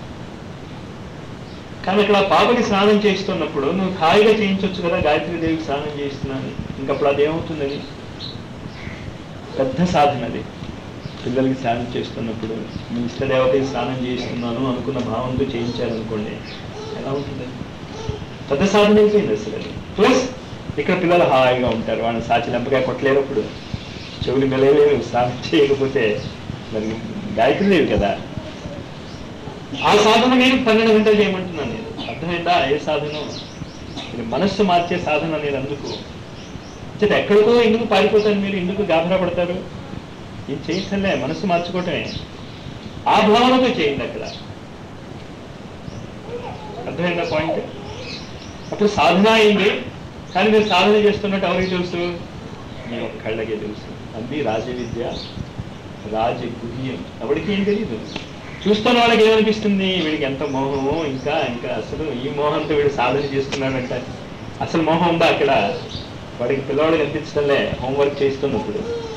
Speaker 1: కానీ ఇక్కడ పాపకి స్నానం చేస్తున్నప్పుడు నువ్వు హాయిగా చేయించవచ్చు కదా గాయత్రి దేవికి స్నానం చేస్తున్నాను ఇంకప్పుడు అదేమవుతుందని పెద్ద సాధన అది పిల్లలకి స్నానం చేస్తున్నప్పుడు మీ ఇష్టదేవతకి స్నానం చేస్తున్నాను అనుకున్న భావంతో చేయించారనుకోండి ఎలా ఉంటుంది పెద్ద సాధన అయిపోయింది అసలు అది ప్లస్ ఇక్కడ పిల్లలు హాయిగా ఉంటారు వాళ్ళని సాచి లంపగా కొట్టలేరు అప్పుడు చెవులు మెలయలేరు స్నానం చేయకపోతే మరి గాయత్రి దేవి కదా ఆ సాధన నేను పన్నెండు గంటలు చేయమంటున్నాను నేను అర్థమైందా ఏ సాధన ఇది మనస్సు మార్చే సాధన అనేది అందుకు అంటే ఎక్కడికో ఎందుకు పారిపోతారు మీరు ఎందుకు గాబరా పడతారు ఇది చేయక్కర్లే మనస్సు మార్చుకోవటమే ఆ భావనతో చేయండి అక్కడ అర్థమైందా పాయింట్ అప్పుడు సాధన అయింది కానీ మీరు సాధన చేస్తున్నట్టు ఎవరికి తెలుసు మీ ఒక్కళ్ళకే తెలుసు అది రాజ విద్య రాజగుహ్యం ఎవరికి ఏం తెలియదు చూస్తున్న వాళ్ళకి ఏమనిపిస్తుంది వీడికి ఎంత మోహమో ఇంకా ఇంకా అసలు ఈ మోహంతో వీడు సాధన చేస్తున్నాడంట అసలు మోహం ఉందా అక్కడ వాడికి పిల్లవాడు కనిపించడంలే హోంవర్క్ చేస్తున్నప్పుడు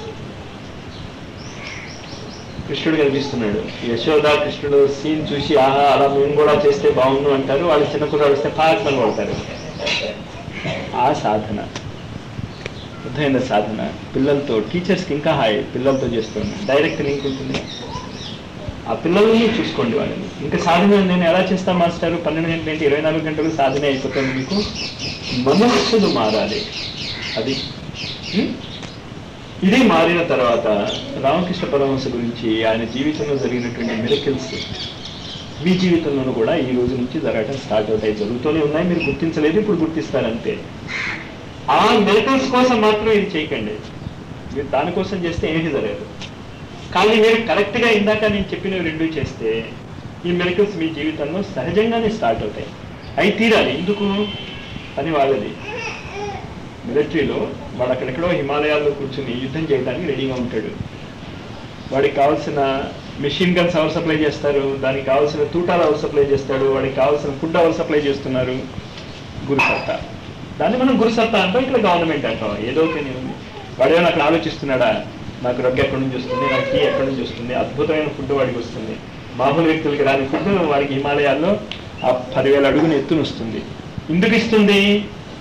Speaker 1: కృష్ణుడు కనిపిస్తున్నాడు యశోద కృష్ణుడు సీన్ చూసి ఆహా అలా మేము కూడా చేస్తే బాగుండు అంటారు వాళ్ళు చిన్న కుర్రాడు వస్తే పాత్మలు కొడతారు ఆ సాధన అర్థమైన సాధన పిల్లలతో టీచర్స్కి ఇంకా హాయ్ పిల్లలతో చేస్తున్నాను డైరెక్ట్ లింక్ ఉంటుంది ఆ పిల్లల్ని చూసుకోండి వాళ్ళని ఇంకా సాధన నేను ఎలా చేస్తాను మాస్టర్ పన్నెండు గంటల ఏంటి ఇరవై నాలుగు గంటలు సాధన అయిపోతుంది మీకు మనస్సులు మారాలి అది హ్మ్? ఇది మారిన తర్వాత రామకృష్ణ పరమహంస గురించి ఆయన జీవితంలో జరిగినటువంటి మిరకిల్స్ మీ జీవితంలోనూ కూడా ఈ రోజు నుంచి జరగటం స్టార్ట్ అవుతాయి జరుగుతూనే ఉన్నాయి మీరు గుర్తించలేదు ఇప్పుడు గుర్తిస్తారంతే ఆ మిరకల్స్ కోసం మాత్రం ఇది చేయకండి మీరు దానికోసం చేస్తే ఏమీ జరగదు కానీ మీరు కరెక్ట్గా ఇందాక నేను చెప్పినవి రెండు చేస్తే ఈ మెరికల్స్ మీ జీవితంలో సహజంగానే స్టార్ట్ అవుతాయి అవి తీరాలి ఎందుకు అని వాళ్ళది మిలిటరీలో వాడు అక్కడెక్కడో హిమాలయాల్లో కూర్చుని యుద్ధం చేయడానికి రెడీగా ఉంటాడు వాడికి కావాల్సిన మెషిన్ గన్స్ ఎవరు సప్లై చేస్తారు దానికి కావాల్సిన తూటాలు ఎవరు సప్లై చేస్తాడు వాడికి కావాల్సిన ఫుడ్ ఎవరు సప్లై చేస్తున్నారు గురుసత్తా దాన్ని మనం గురుసత్తా అంటాం ఇక్కడ గవర్నమెంట్ అంటాం ఏదో ఒకటి ఉంది వాడేమైనా అక్కడ ఆలోచిస్తున్నాడా నాకు రగ్గు ఎక్కడి నుంచి వస్తుంది నాకు టీ ఎక్కడి నుంచి వస్తుంది అద్భుతమైన ఫుడ్ వాడికి వస్తుంది మామూలు వ్యక్తులకి రాని ఫుడ్ వాడికి హిమాలయాల్లో ఆ పదివేల అడుగున ఎత్తున వస్తుంది ఎందుకు ఇస్తుంది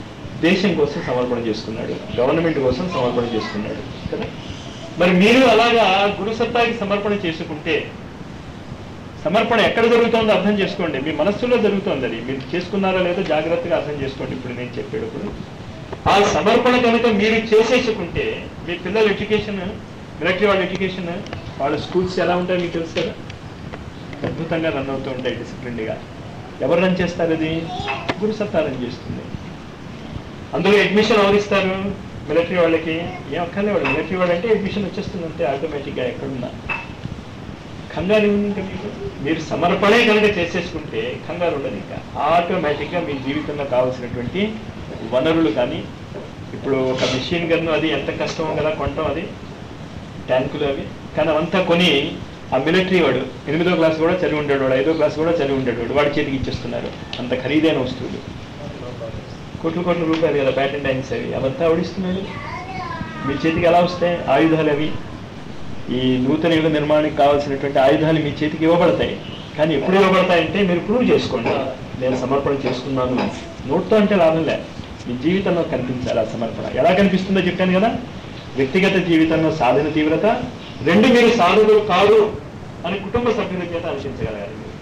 Speaker 1: దేశం కోసం సమర్పణ చేసుకున్నాడు గవర్నమెంట్ కోసం సమర్పణ చేసుకున్నాడు కదా మరి మీరు అలాగా గురు సత్తాకి సమర్పణ చేసుకుంటే సమర్పణ ఎక్కడ జరుగుతుందో అర్థం చేసుకోండి మీ మనస్సులో జరుగుతుంది అది మీరు చేసుకున్నారో లేదో జాగ్రత్తగా అర్థం చేసుకోండి ఇప్పుడు నేను చెప్పేటప్పుడు ఆ సమర్పణ కనుక మీరు చేసేసుకుంటే మీ పిల్లల ఎడ్యుకేషన్ మిలిటరీ వాళ్ళ ఎడ్యుకేషన్ వాళ్ళ స్కూల్స్ ఎలా ఉంటాయో మీకు తెలుసు కదా అద్భుతంగా రన్ అవుతూ ఉంటాయి డిసిప్లిన్డ్గా ఎవరు రన్ చేస్తారు అది గురు సత్తా రన్ చేస్తుంది అందులో అడ్మిషన్ ఎవరు ఇస్తారు మిలిటరీ వాళ్ళకి ఏం అక్కర్లేవాడు మిలిటరీ వాడు అంటే అడ్మిషన్ వచ్చేస్తుంది అంతే ఆటోమేటిక్గా ఎక్కడున్నా కంగారు ఉంది ఇంకా మీకు మీరు సమర్పణే కనుక చేసేసుకుంటే కంగారు ఉండదు ఇంకా ఆటోమేటిక్గా మీ జీవితంలో కావాల్సినటువంటి వనరులు కానీ ఇప్పుడు ఒక మిషన్ గన్ను అది ఎంత కష్టమో కదా కొనటం అది ట్యాంకులు అవి కానీ అవంతా కొని ఆ మిలిటరీ వాడు ఎనిమిదో క్లాస్ కూడా చదివి ఉంటాడు వాడు ఐదో క్లాస్ కూడా చదివి ఉంటాడు వాడు వాడి చేతికి ఇచ్చేస్తున్నారు అంత ఖరీదైన వస్తువులు కోట్ల కోట్ల రూపాయలు కదా ప్యాటెంట్ ట్యాంక్స్ అవి అవంతా ఆవిడిస్తున్నాడు మీ చేతికి ఎలా వస్తాయి ఆయుధాలు అవి ఈ నూతన యుగ నిర్మాణానికి కావాల్సినటువంటి ఆయుధాలు మీ చేతికి ఇవ్వబడతాయి కానీ ఎప్పుడు ఇవ్వబడతాయంటే మీరు ప్రూవ్ చేసుకోండి నేను సమర్పణ చేసుకున్నాను నోట్తో అంటే లాభం లే మీ జీవితంలో కనిపించాలి ఆ సమర్పణ ఎలా కనిపిస్తుందో చెప్పాను కదా వ్యక్తిగత జీవితంలో సాధన తీవ్రత రెండు మీరు సాధులు కాదు అని కుటుంబ సభ్యుల చేత అనిపించగలగాలి మీరు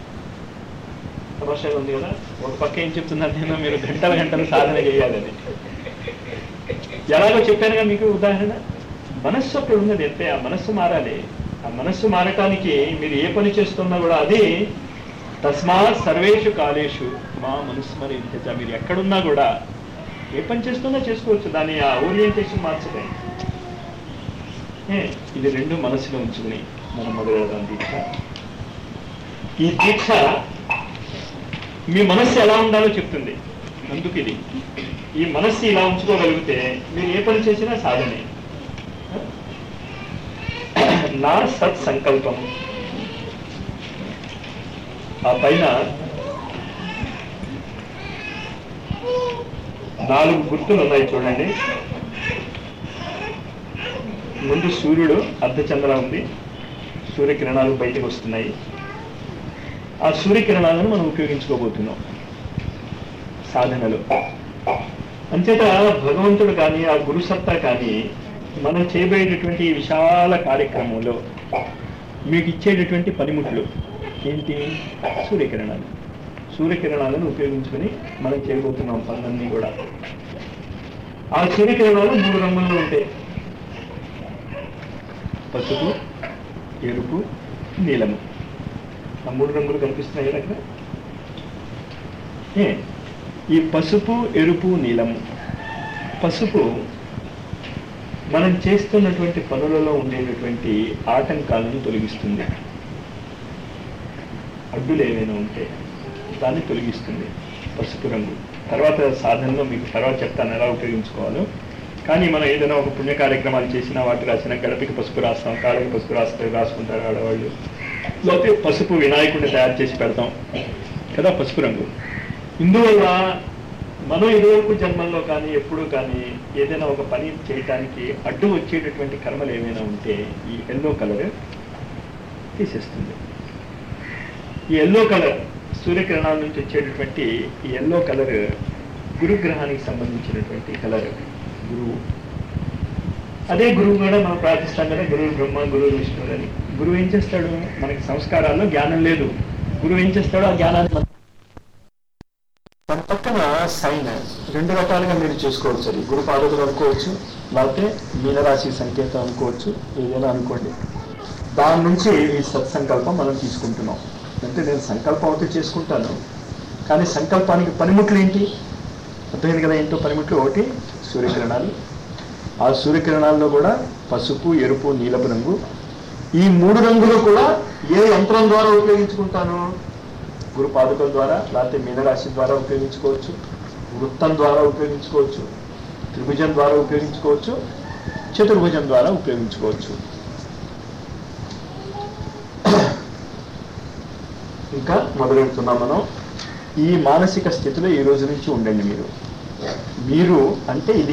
Speaker 1: సమస్య ఉంది కదా ఒక పక్క ఏం చెప్తున్నారు నేను మీరు గంటల గంటలు సాధన చేయాలని ఎలాగో చెప్పానుగా మీకు ఉదాహరణ మనస్సు అక్కడ ఉన్నది అంతే ఆ మనస్సు మారాలి ఆ మనస్సు మారటానికి మీరు ఏ పని చేస్తున్నా కూడా అది తస్మాత్ సర్వేషు కాలేషు మా మనస్సు మరి ఇంత మీరు ఎక్కడున్నా కూడా ఏ పని చేస్తున్నా చేసుకోవచ్చు దాని ఆ ఓరియంటేషన్ మార్చలేదు ఏ, ఇది రెండు మనసులో ఉంచుకుని మనం మొదలెడదాం దీక్ష ఈ దీక్ష మీ మనస్సు ఎలా ఉండాలో చెప్తుంది అందుకు ఇది ఈ మనస్సు ఇలా ఉంచుకోగలిగితే మీరు ఏ పని చేసినా సాధనే నా సత్ సంకల్పం ఆ పైన నాలుగు గుర్తులు ఉన్నాయి చూడండి ముందు సూర్యుడు అర్ధచంద్ర ఉంది సూర్యకిరణాలు బయటకు వస్తున్నాయి ఆ సూర్యకిరణాలను మనం ఉపయోగించుకోబోతున్నాం సాధనలో అంచేత భగవంతుడు కానీ ఆ గురుసత్తా కానీ మనం చేయబోయేటటువంటి ఈ విశాల కార్యక్రమంలో మీకు ఇచ్చేటటువంటి పనిముట్లు ఏంటి సూర్యకిరణాలు సూర్యకిరణాలను ఉపయోగించుకొని మనం చేయబోతున్నాం పనులన్నీ కూడా ఆ సూర్యకిరణాలు మూడు రంగుల్లో ఉంటాయి పసుపు ఎరుపు నీలము ఆ మూడు రంగులు కనిపిస్తున్నాయి కదా అక్కడ ఏ, ఈ పసుపు ఎరుపు నీలము పసుపు మనం చేస్తున్నటువంటి పనులలో ఉండేటటువంటి ఆటంకాలను తొలగిస్తుంది అడ్డులు ఏమైనా ఉంటే దాన్ని తొలగిస్తుంది పసుపు రంగు తర్వాత సాధనలో మీకు తర్వాత చెప్తాను ఎలా ఉపయోగించుకోవాలో కానీ మనం ఏదైనా ఒక పుణ్య కార్యక్రమాలు చేసినా వాటి రాసిన గడపకి పసుపు రాస్తాం కాళ్ళకి పసుపు రాస్తారు రాసుకుంటారు ఆడవాళ్ళు లేకపోతే పసుపు వినాయకుడిని తయారు చేసి పెడతాం కదా పసుపు రంగు ఇందువల్ల మనం ఇదివరకు జన్మల్లో కానీ ఎప్పుడు కానీ ఏదైనా ఒక పని చేయటానికి అడ్డు వచ్చేటటువంటి కర్మలు ఏమైనా ఉంటే ఈ ఎల్లో కలర్ తీసేస్తుంది ఈ ఎల్లో కలర్ సూర్యకిరణాల నుంచి వచ్చేటటువంటి ఈ ఎల్లో కలర్ గురుగ్రహానికి సంబంధించినటువంటి కలర్ గురువు అదే గురువు కూడా మనం ప్రార్థిస్తాం కదా గురువు బ్రహ్మ గురువు విష్ణువు అని గురువు ఏం చేస్తాడు మనకి సంస్కారాల్లో జ్ఞానం లేదు గురువు ఏం చేస్తాడు ఆ జ్ఞానాన్ని మన- మన పక్కన సైన్ రెండు రకాలుగా మీరు చేసుకోవచ్చు అది గురు పాదకులు అనుకోవచ్చు లేకపోతే మీనరాశి సంకేతం అనుకోవచ్చు ఏదైనా అనుకోండి దాని నుంచి ఈ సత్సంకల్పం మనం తీసుకుంటున్నాం అంటే నేను సంకల్పం అయితే చేసుకుంటాను కానీ సంకల్పానికి పనిముట్లు ఏంటి అర్థమైంది కదా ఏంటో పనిముట్లు ఒకటి సూర్యకిరణాలు ఆ సూర్యకిరణాల్లో కూడా పసుపు ఎరుపు నీలపు రంగు ఈ మూడు రంగులు కూడా ఏ యంత్రం ద్వారా ఉపయోగించుకుంటాను గురు పాదుకల ద్వారా లేకపోతే మీనరాశి ద్వారా ఉపయోగించుకోవచ్చు వృత్తం ద్వారా ఉపయోగించుకోవచ్చు త్రిభుజం ద్వారా ఉపయోగించుకోవచ్చు చతుర్భుజం ద్వారా ఉపయోగించుకోవచ్చు ఇంకా మొదలెడుతున్నాం మనం ఈ మానసిక స్థితిలో ఈ రోజు నుంచి ఉండండి మీరు మీరు అంటే ఇది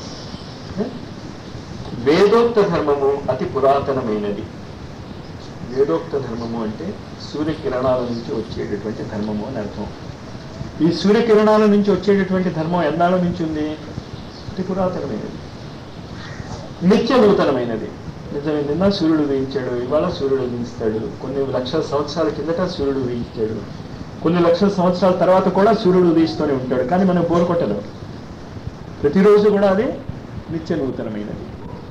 Speaker 1: వేదోక్త ధర్మము అతి పురాతనమైనది వేదోక్త ధర్మము అంటే సూర్యకిరణాల నుంచి వచ్చేటటువంటి ధర్మము అని అర్థం ఈ సూర్యకిరణాల నుంచి వచ్చేటటువంటి ధర్మం ఎన్నాళ్ళ నుంచి ఉంది అతి పురాతనమైనది నిత్య నూతనమైనది నిజమే నిన్న సూర్యుడు ఉదయించాడు ఇవాళ సూర్యుడు ఉదయిస్తాడు కొన్ని లక్షల సంవత్సరాల కిందట సూర్యుడు ఉదయించాడు కొన్ని లక్షల సంవత్సరాల తర్వాత కూడా సూర్యుడు ఉదయిస్తూనే ఉంటాడు కానీ మనం బోరు కొట్టదు ప్రతిరోజు కూడా అది నిత్య నూతనమైనది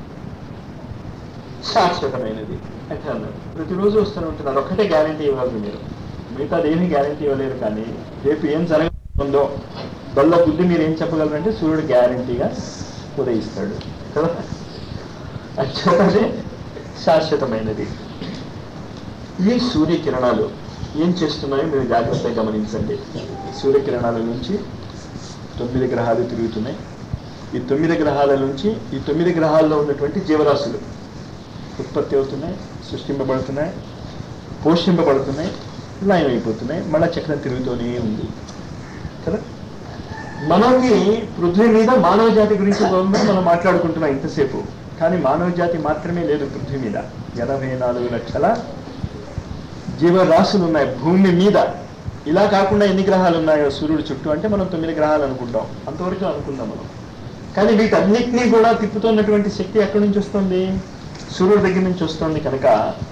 Speaker 1: శాశ్వతమైనది అంటే అన్నారు ప్రతిరోజు వస్తూనే ఉంటున్నారు ఒక్కటే గ్యారంటీ ఇవ్వాలి మీరు మిగతాది ఏమీ గ్యారంటీ ఇవ్వలేరు కానీ రేపు ఏం జరగబోతుందో బల్ల బుద్ధి మీరు ఏం చెప్పగలరంటే సూర్యుడు గ్యారంటీగా ఉదయిస్తాడు కదా అక్షరమే శాశ్వతమైనది ఈ సూర్యకిరణాలు ఏం చేస్తున్నాయో మీరు జాగ్రత్తగా గమనించండి సూర్యకిరణాల నుంచి తొమ్మిది గ్రహాలు తిరుగుతున్నాయి ఈ తొమ్మిది గ్రహాల నుంచి ఈ తొమ్మిది గ్రహాల్లో ఉన్నటువంటి జీవరాశులు ఉత్పత్తి అవుతున్నాయి సృష్టింపబడుతున్నాయి పోషింపబడుతున్నాయి లయమైపోతున్నాయి మళ్ళా చక్రం తిరుగుతూనే ఉంది కదా మనకి పృథ్వీ మీద మానవ జాతి గురించి గవర్నమెంట్ మనం మాట్లాడుకుంటున్నాం ఇంతసేపు కానీ మానవ జాతి మాత్రమే లేదు పృథ్వీ మీద ఎనభై నాలుగు లక్షల జీవరాశులు ఉన్నాయి భూమి మీద ఇలా కాకుండా ఎన్ని గ్రహాలు ఉన్నాయో సూర్యుడు చుట్టూ అంటే మనం తొమ్మిది గ్రహాలు అనుకుంటాం అంతవరకు అనుకుందాం మనం కానీ వీటన్నిటినీ కూడా తిప్పుతున్నటువంటి శక్తి ఎక్కడి నుంచి వస్తుంది సూర్యుడి దగ్గర నుంచి వస్తుంది కనుక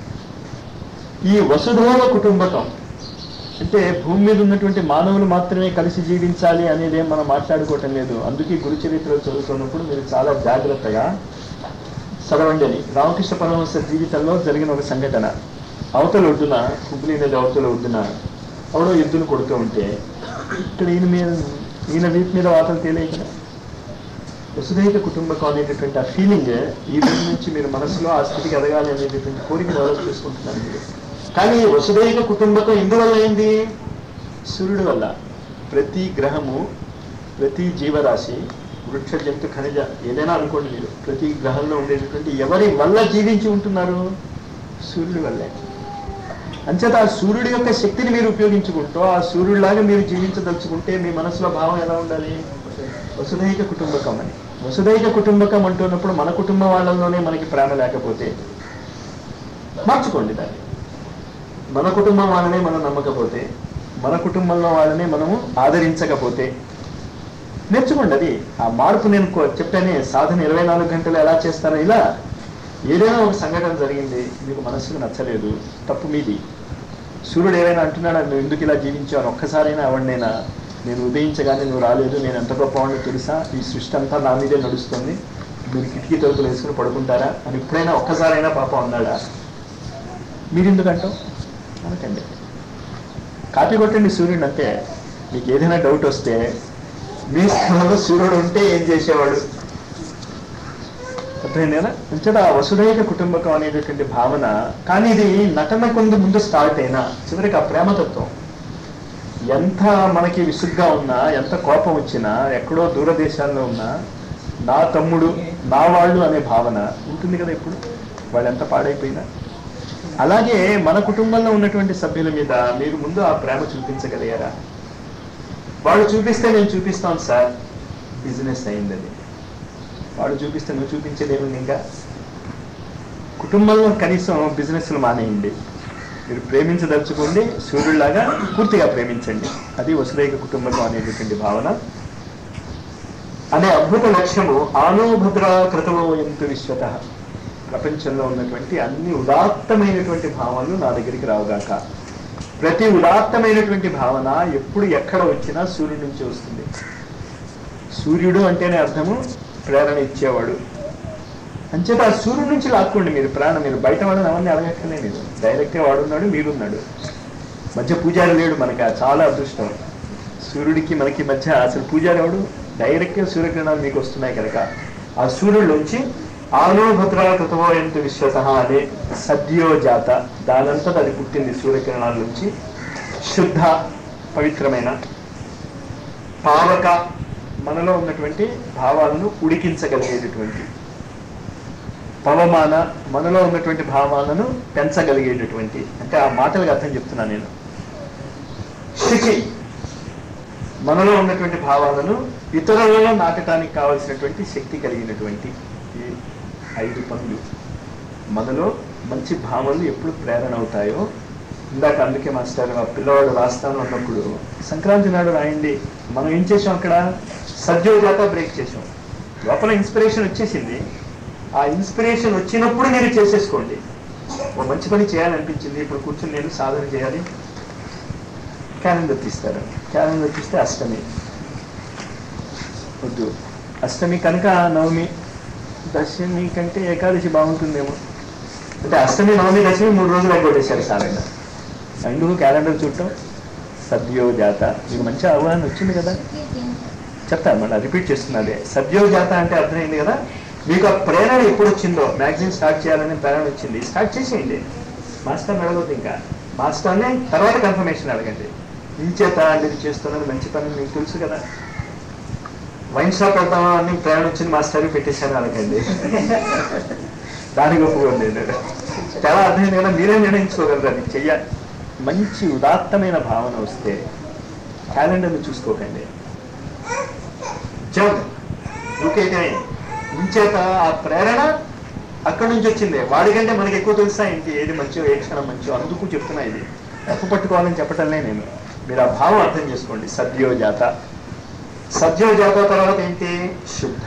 Speaker 1: ఈ వసుధైవ కుటుంబకం అంటే భూమి మీద ఉన్నటువంటి మానవులు మాత్రమే కలిసి జీవించాలి అనేది ఏం మనం మాట్లాడుకోవటం లేదు అందుకే గురు చరిత్రలు చదువుతున్నప్పుడు మీరు చాలా జాగ్రత్తగా చదవండి అని రామకృష్ణ పరమహంస జీవితంలో జరిగిన ఒక సంఘటన అవతల ఒడ్డున హుబ్లీ నది అవతల ఒడ్డున అవడో ఎద్దును కొడుతూ ఉంటే ఇక్కడ ఈయన మీద ఈయన వీటి మీద వాతలు తేలే కదా వసుదైక కుటుంబకం అనేటటువంటి ఆ ఫీలింగ్ ఈ రోజు నుంచి మీరు మనసులో ఆ స్థితికి ఎదగాలి అనేటటువంటి కోరిక డెవలప్ చేసుకుంటున్నారు మీరు కానీ వసుదైక కుటుంబకం ఎందువల్ల అయింది సూర్యుడి వల్ల ప్రతి గ్రహము ప్రతి జీవరాశి వృక్ష జంతు ఖనిజ ఏదైనా అనుకోండి మీరు ప్రతి గ్రహంలో ఉండేటటువంటి ఎవరి వల్ల జీవించి ఉంటున్నారు సూర్యుడి వల్లే అంచేత ఆ సూర్యుడి యొక్క శక్తిని మీరు ఉపయోగించుకుంటూ ఆ సూర్యుడిలాగా మీరు జీవించదలుచుకుంటే మీ మనసులో భావం ఎలా ఉండాలి వసుదైక కుటుంబకం అని వసుదైక కుటుంబకం అంటున్నప్పుడు మన కుటుంబం వాళ్ళలోనే మనకి ప్రేమ లేకపోతే మార్చుకోండి దాన్ని మన కుటుంబం వాళ్ళనే మనం నమ్మకపోతే మన కుటుంబంలో వాళ్ళనే మనము ఆదరించకపోతే నేర్చుకోండి అది ఆ మార్పు నేను కో- చెప్పానే సాధన ఇరవై నాలుగు గంటలు ఎలా చేస్తానో ఇలా ఏదైనా ఒక సంఘటన జరిగింది మీకు మనసుకు నచ్చలేదు తప్పు మీది సూర్యుడు ఏమైనా అంటున్నాడా నువ్వు ఎందుకు ఇలా జీవించావు అని ఒక్కసారైనా ఎవరినైనా నేను ఉదయించగానే నువ్వు రాలేదు నేను ఎంత గొప్పవాడిని తెలుసా ఈ సృష్టి అంతా నా మీదే నడుస్తుంది మీరు కిటికీ తలుపులు వేసుకుని పడుకుంటారా అని ఎప్పుడైనా ఒక్కసారైనా పాపం అన్నాడా మీరు ఎందుకంటావు అనకండి కాపీ కొట్టండి సూర్యుడు అంతే మీకు ఏదైనా డౌట్ వస్తే మీ స్థలంలో సూర్యుడు ఉంటే ఏం చేసేవాడు అర్థమైందా అంచేత ఆ వసుదైక కుటుంబకం అనేటటువంటి భావన కానీ ఇది నటన కొంత ముందు స్టార్ట్ అయినా చివరికి ఆ ప్రేమతత్వం ఎంత మనకి విసుగ్గా ఉన్నా ఎంత కోపం వచ్చినా ఎక్కడో దూరదేశాల్లో ఉన్నా నా తమ్ముడు నా వాళ్ళు అనే భావన ఉంటుంది కదా ఇప్పుడు వాళ్ళు ఎంత పాడైపోయినా అలాగే మన కుటుంబంలో ఉన్నటువంటి సభ్యుల మీద మీరు ముందు ఆ ప్రేమ చూపించగలిగారా వాళ్ళు చూపిస్తే నేను చూపిస్తాను సార్ బిజినెస్ అయింది అది వాడు చూపిస్తే నువ్వు చూపించేది ఏముంది ఇంకా కుటుంబంలో కనీసం బిజినెస్లు మానేయండి మీరు ప్రేమించదలుచుకోండి సూర్యుడిలాగా పూర్తిగా ప్రేమించండి అది వసుదైక కుటుంబకం అనేటటువంటి భావన అనే అద్భుత లక్ష్యము ఆనోభద్ర కృతమో ఎంతు విశ్వత ప్రపంచంలో ఉన్నటువంటి అన్ని ఉదాత్తమైనటువంటి భావనలు నా దగ్గరికి రావుగాక ప్రతి ఉదాత్తమైనటువంటి భావన ఎప్పుడు ఎక్కడ వచ్చినా సూర్యుడి నుంచి వస్తుంది సూర్యుడు అంటేనే అర్థము ప్రేరణ ఇచ్చేవాడు అంచేత ఆ సూర్యుడి నుంచి లాక్కోండి మీరు ప్రాణం మీరు బయట వాళ్ళని అవన్నీ అడగక్కర్లే మీరు డైరెక్ట్గా వాడున్నాడు మీరున్నాడు మధ్య పూజారి లేడు మనకి ఆ చాలా అదృష్టం సూర్యుడికి మనకి మధ్య అసలు పూజారి ఎవడు డైరెక్ట్గా సూర్యకిరణాలు మీకు వస్తున్నాయి కనుక ఆ సూర్యుడిలోంచి ఆలో భద్రా కృతమో ఎంత విశ్వత అనే సద్యోజాత దానంతట అది పుట్టింది సూర్యకిరణాల నుంచి శుద్ధ పవిత్రమైన పావక మనలో ఉన్నటువంటి భావాలను ఉడికించగలిగేటటువంటి పవమాన మనలో ఉన్నటువంటి భావాలను పెంచగలిగేటటువంటి అంటే ఆ మాటలకు అర్థం చెప్తున్నాను నేను శుచి మనలో ఉన్నటువంటి భావాలను ఇతరులలో నాటడానికి కావలసినటువంటి శక్తి కలిగినటువంటి ఈ ఐదు పనులు మనలో మంచి భావనలు ఎప్పుడు ప్రేరణ అవుతాయో ఇందాక అందుకే మాస్టర్ ఆ పిల్లవాడు రాస్తాను అన్నప్పుడు సంక్రాంతి నాడు రాయండి మనం ఏం చేసాం అక్కడ సద్యోజాత బ్రేక్ చేసాం లోపల ఇన్స్పిరేషన్ వచ్చేసింది ఆ ఇన్స్పిరేషన్ వచ్చినప్పుడు మీరు చేసేసుకోండి ఓ మంచి పని చేయాలనిపించింది ఇప్పుడు కూర్చొని నేను సాధన చేయాలి క్యాలెండర్ తీస్తారు క్యాలెండర్ తీస్తే అష్టమి వద్దు అష్టమి కనుక నవమి దశమి కంటే ఏకాదశి బాగుంటుందేమో అంటే అష్టమి నవమి దశమి మూడు రోజులు అయిపోటేశారు సారంగా ఎందుకు క్యాలెండర్ చూడటం సద్యోజాత మీకు మంచి అవగాహన వచ్చింది కదా చెప్తాను మళ్ళీ రిపీట్ చేస్తున్నదే సద్యోజాత అంటే అర్థమైంది కదా మీకు ఆ ప్రేరణ ఎప్పుడు వచ్చిందో మ్యాగజైన్ స్టార్ట్ చేయాలని ప్రేరణ వచ్చింది స్టార్ట్ చేసేయండి మాస్టర్ని అడగదు ఇంకా మాస్టర్ని తర్వాత కన్ఫర్మేషన్ అడగండి ఇంచేత మీరు చేస్తున్నది మంచి పని మీకు తెలుసు కదా వైన్ షాప్ వెళ్తామా అని ప్రేరణ వచ్చింది మాస్టర్ పెట్టేశాను అనకండి దానికి ఒప్పుకోండి నేను చాలా అర్థమైంది కదా మీరే నిర్ణయించుకోగలరు అది చెయ్యాలి మంచి ఉదాత్తమైన భావన వస్తే క్యాలెండర్ని చూసుకోకండి జమ్ రుకేటే ఇంచేత ఆ ప్రేరణ అక్కడి నుంచి వచ్చింది వాడికంటే మనకి ఎక్కువ తెలుసా ఏంటి ఏది మంచో ఏ క్షణం మంచో అందుకు చెప్తున్నా ఇది తప్పు పట్టుకోవాలని చెప్పటంలే నేను మీరు ఆ భావం అర్థం చేసుకోండి సద్యోజాత సద్యోజాత తర్వాత ఏంటి శుద్ధ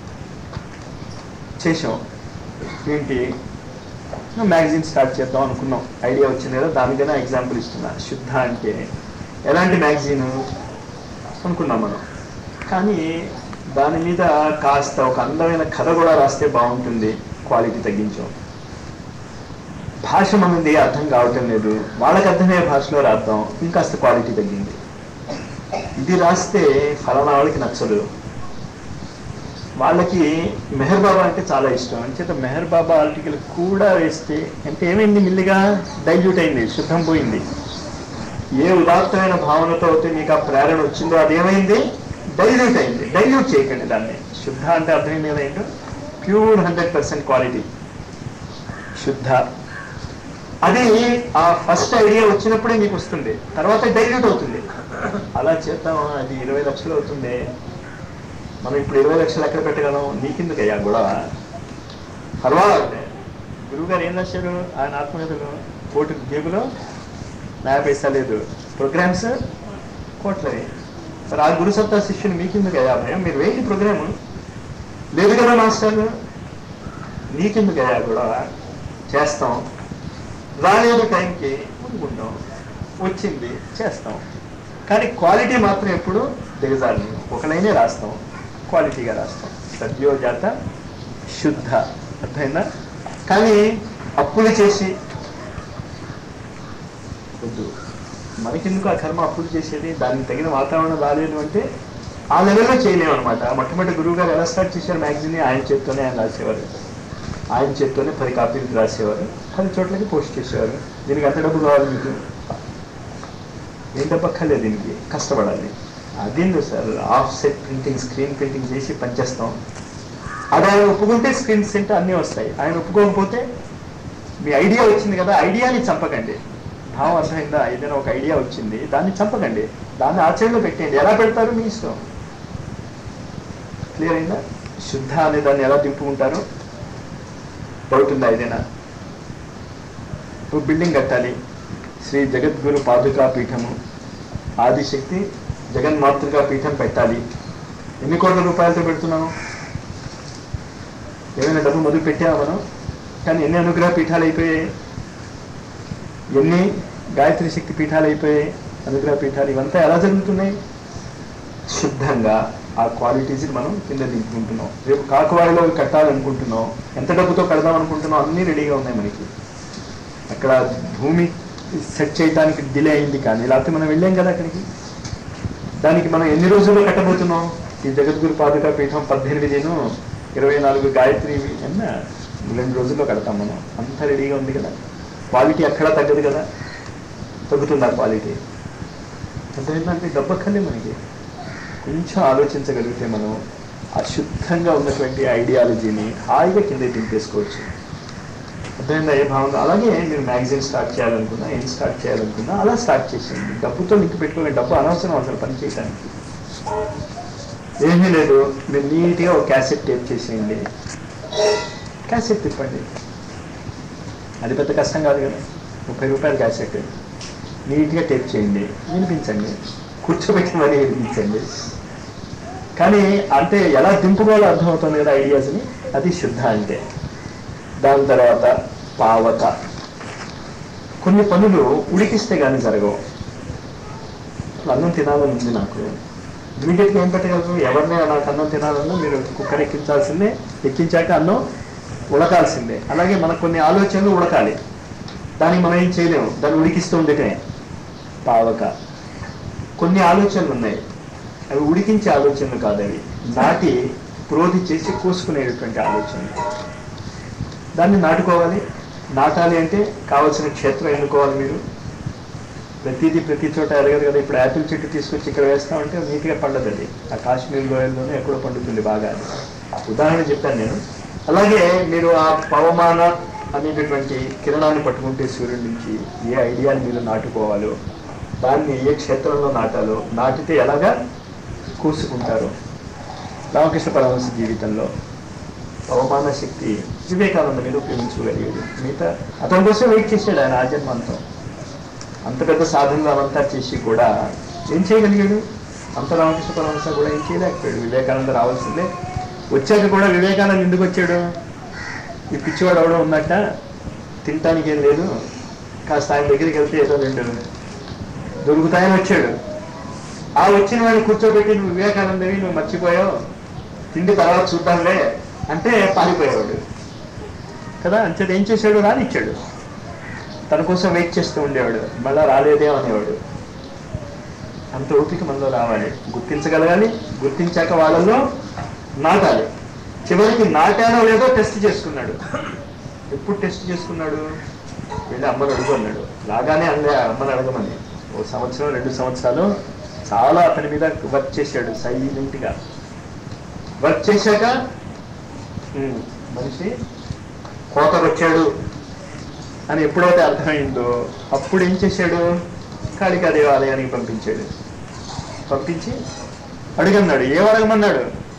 Speaker 1: చేసాం ఏంటి మ్యాగజైన్ స్టార్ట్ చేద్దాం అనుకున్నాం ఐడియా వచ్చింది కదా దాని మీద ఎగ్జాంపుల్ ఇస్తున్నా శుద్ధ అంటే ఎలాంటి మ్యాగజైన్ అనుకున్నాం మనం కానీ దాని మీద కాస్త ఒక అందమైన కథ కూడా రాస్తే బాగుంటుంది క్వాలిటీ తగ్గించాం భాష మనది అర్థం కావటం లేదు వాళ్ళకి అర్థమయ్యే భాషలో రాద్దాం ఇంకాస్త క్వాలిటీ తగ్గింది ఇది రాస్తే ఫలానా వాళ్ళకి నచ్చదు వాళ్ళకి మెహర్ బాబా అంటే చాలా ఇష్టం అంచేత మెహర్ బాబా ఆర్టికల్ కూడా వేస్తే అంటే ఏమైంది మిల్లిగా డైల్యూట్ అయింది శుద్ధం పోయింది ఏ ఉదాత్తమైన భావనతో అయితే మీకు ఆ ప్రేరణ వచ్చిందో అదేమైంది డైల్యూట్ అయింది డైల్యూట్ చేయకండి దాన్ని శుద్ధ అంటే అర్థమైంది కదా ఏంటో ప్యూర్ హండ్రెడ్ పర్సెంట్ క్వాలిటీ శుద్ధ అది ఆ ఫస్ట్ ఐడియా వచ్చినప్పుడే మీకు వస్తుంది తర్వాత డైల్యూట్ అవుతుంది అలా చేద్దాం అది ఇరవై లక్షలు అవుతుంది మనం ఇప్పుడు ఇరవై లక్షలు ఎక్కడ పెట్టగలం నీకెందుకు అయ్యా గొడవ పర్వాలేదు గురువు గారు ఏం రాశారు ఆయన ఆత్మకథలు కోటి జేబులో నా పైసా లేదు ప్రోగ్రామ్స్ కోట్లవి మరి ఆ గురు సత్తా శిష్యుని మీకెందుకు అయ్యా భయం మీరు వేయండి ప్రోగ్రామ్ లేదు కదా మాస్టర్ నీకెందుకు అయ్యా గొడవ చేస్తాం రాలేదు టైంకి ఊరుకుంటాం వచ్చింది చేస్తాం కానీ క్వాలిటీ మాత్రం ఎప్పుడు దిగజాలి ఒకలైనే రాస్తాం క్వాలిటీగా రాస్తాం సద్యోజాత శుద్ధ అర్థమైందా కానీ అప్పులు చేసి వద్దు మనకెందుకు ఆ కర్మ అప్పులు చేసేది దానికి తగిన వాతావరణం రాలేదు అంటే ఆ లెవెల్లో చేయలేము అనమాట మొట్టమొదటి గురువు గారు ఎలా స్టార్ట్ చేశారు మ్యాగజైన్ ఆయన చేత్తోనే ఆయన రాసేవారు ఆయన చేత్తోనే పది కాపీలు రాసేవారు పది చోట్లకి పోస్ట్ చేసేవారు దీనికి అంత డబ్బు కావాలి మీకు ఏం డబ్బు అక్కర్లేదు దీనికి కష్టపడాలి అదేందో sir offset printing screen printing చేసి పనిచేస్తాం అది ఆయన ఒప్పుకుంటే స్క్రీన్ సెంట్ అన్నీ వస్తాయి ఆయన ఒప్పుకోకపోతే మీ ఐడియా వచ్చింది కదా ఐడియాని చంపకండి భావం అర్థమైందా ఏదైనా ఒక ఐడియా వచ్చింది దాన్ని చంపకండి దాన్ని ఆచరణలో పెట్టండి ఎలా పెడతారు మీ ఇష్టం క్లియర్ అయిందా శుద్ధ అనే దాన్ని ఎలా దింపుకుంటారు డౌట్ ఉందా ఏదైనా ఇప్పుడు బిల్డింగ్ కట్టాలి శ్రీ జగద్గురు పాదుకా పీఠము ఆదిశక్తి జగన్మాతృకా పీఠం పెట్టాలి ఎన్ని కోట్ల రూపాయలతో పెడుతున్నాము ఏమైనా డబ్బు మొదలు పెట్టామా మనం కానీ ఎన్ని అనుగ్రహ పీఠాలు అయిపోయాయి ఎన్ని గాయత్రి శక్తి పీఠాలు అయిపోయాయి అనుగ్రహ పీఠాలు ఇవంతా ఎలా జరుగుతున్నాయి శుద్ధంగా ఆ క్వాలిటీస్ని మనం కింద దింపుకుంటున్నాం రేపు కాకువాడలో కట్టాలనుకుంటున్నాం ఎంత డబ్బుతో కడదాం అనుకుంటున్నాం అన్నీ రెడీగా ఉన్నాయి మనకి అక్కడ భూమి సెట్ చేయడానికి డిలే అయింది కానీ లేకపోతే మనం వెళ్ళాం కదా అక్కడికి దానికి మనం ఎన్ని రోజుల్లో కట్టబోతున్నాం ఈ జగద్గురు పాదుకా పీఠం పద్దెనిమిదిను ఇరవై నాలుగు గాయత్రి అన్న రెండు రోజుల్లో కడతాం మనం అంతా రెడీగా ఉంది కదా క్వాలిటీ ఎక్కడా తగ్గదు కదా తగ్గుతుంది ఆ క్వాలిటీ అర్థమైందంటే డబ్బక్కర్లే మనకి కొంచెం ఆలోచించగలిగితే మనం అశుద్ధంగా ఉన్నటువంటి ఐడియాలజీని హాయిగా కింద దింపేసుకోవచ్చు అర్థమైందా ఏ భావన అలాగే మీరు మ్యాగజైన్ స్టార్ట్ చేయాలనుకున్నా ఏం స్టార్ట్ చేయాలనుకున్నా అలా స్టార్ట్ చేసేయండి డబ్బుతో లింక్ పెట్టుకోవాలి డబ్బు అనవసరం అసలు పని చేయడానికి ఏమీ లేదు మీరు నీట్గా ఒక క్యాసెట్ టేప్ చేసేయండి క్యాసెట్ తిప్పండి అది పెద్ద కష్టం కాదు కదా ముప్పై రూపాయల క్యాసెట్ నీట్గా టేప్ చేయండి వినిపించండి కూర్చోబెట్టి మరీ వినిపించండి కానీ అంటే ఎలా దింపుకోవాలో అర్థమవుతుంది కదా ఐడియాస్ని అది శుద్ధ అంటే దాని తర్వాత పావక కొన్ని పనులు ఉడికిస్తే కానీ జరగవు ఇప్పుడు అన్నం తినాలని ఉంది నాకు ఇమీడియట్గా ఏం పెట్టగలరు ఎవరినే నాకు అన్నం తినాలన్నా మీరు కుక్కర్ ఎక్కించాల్సిందే ఎక్కించాక అన్నం ఉడకాల్సిందే అలాగే మనకు కొన్ని ఆలోచనలు ఉడకాలి దానికి మనం ఏం చేయలేము దాన్ని ఉడికిస్తూ ఉండటమే పావక కొన్ని ఆలోచనలు ఉన్నాయి అవి ఉడికించే ఆలోచనలు కాదు అవి నాటి ప్రోధి చేసి కోసుకునేటువంటి ఆలోచనలు దాన్ని నాటుకోవాలి నాటాలి అంటే కావలసిన క్షేత్రం ఎన్నుకోవాలి మీరు ప్రతిదీ ప్రతి చోట ఎరగదు కదా ఇప్పుడు యాపిల్ చెట్టు తీసుకొచ్చి ఇక్కడ వేస్తామంటే నీట్గా పండదు అది ఆ కాశ్మీర్ లోయల్లోనే ఎక్కడో పండుతుంది బాగా అది ఉదాహరణ చెప్పాను నేను అలాగే మీరు ఆ పవమాన అనేటటువంటి కిరణాన్ని పట్టుకుంటే సూర్యుడి నుంచి ఏ ఐడియాని మీరు నాటుకోవాలో దాన్ని ఏ క్షేత్రంలో నాటాలో నాటితే ఎలాగా కూసుకుంటారు రామకృష్ణ పరమహంస జీవితంలో అవమాన శక్తి వివేకానంద మీద ఉపయోగించుకోగలిగాడు మిగతా అతని కోసం వెయిట్ చేశాడు ఆయన ఆజన్మంతం అంత పెద్ద సాధనలు అవంతా చేసి కూడా ఏం చేయగలిగాడు అంత రామకృష్ణ పరమహంస కూడా ఏం చేయలేకపోయాడు వివేకానంద రావాల్సిందే వచ్చాక కూడా వివేకానంద ఎందుకు వచ్చాడు ఈ పిచ్చివాడు ఎవడో ఉన్నట్ట తినటానికి ఏం లేదు కాస్త ఆయన దగ్గరికి వెళ్తే ఏదో రెండు దొరుకుతాయని వచ్చాడు ఆ వచ్చిన వాడిని కూర్చోబెట్టి నువ్వు వివేకానందవి నువ్వు మర్చిపోయావు తిండి తర్వాత చూద్దాంలే అంటే పారిపోయేవాడు కదా అంచేది ఏం చేశాడు రానిచ్చాడు తన కోసం వెయిట్ చేస్తూ ఉండేవాడు మళ్ళా రాలేదే అనేవాడు అంత ఓపిక మనలో రావాలి గుర్తించగలగాలి గుర్తించాక వాళ్ళల్లో నాటాలి చివరికి నాటానో లేదో టెస్ట్ చేసుకున్నాడు ఎప్పుడు టెస్ట్ చేసుకున్నాడు వెళ్ళి అమ్మని అడుగు అన్నాడు లాగానే అందే అమ్మని అడగమని ఓ సంవత్సరం రెండు సంవత్సరాలు చాలా అతని మీద వర్క్ చేశాడు సైలెంట్గా వర్క్ చేశాక ఉమ్, మనిషి కోతకు వచ్చాడు అని ఎప్పుడైతే అర్థమైందో అప్పుడు ఏం చేశాడు కాళికా దేవాలయానికి పంపించాడు పంపించి అడిగన్నాడు ఏం అడగమన్నాడు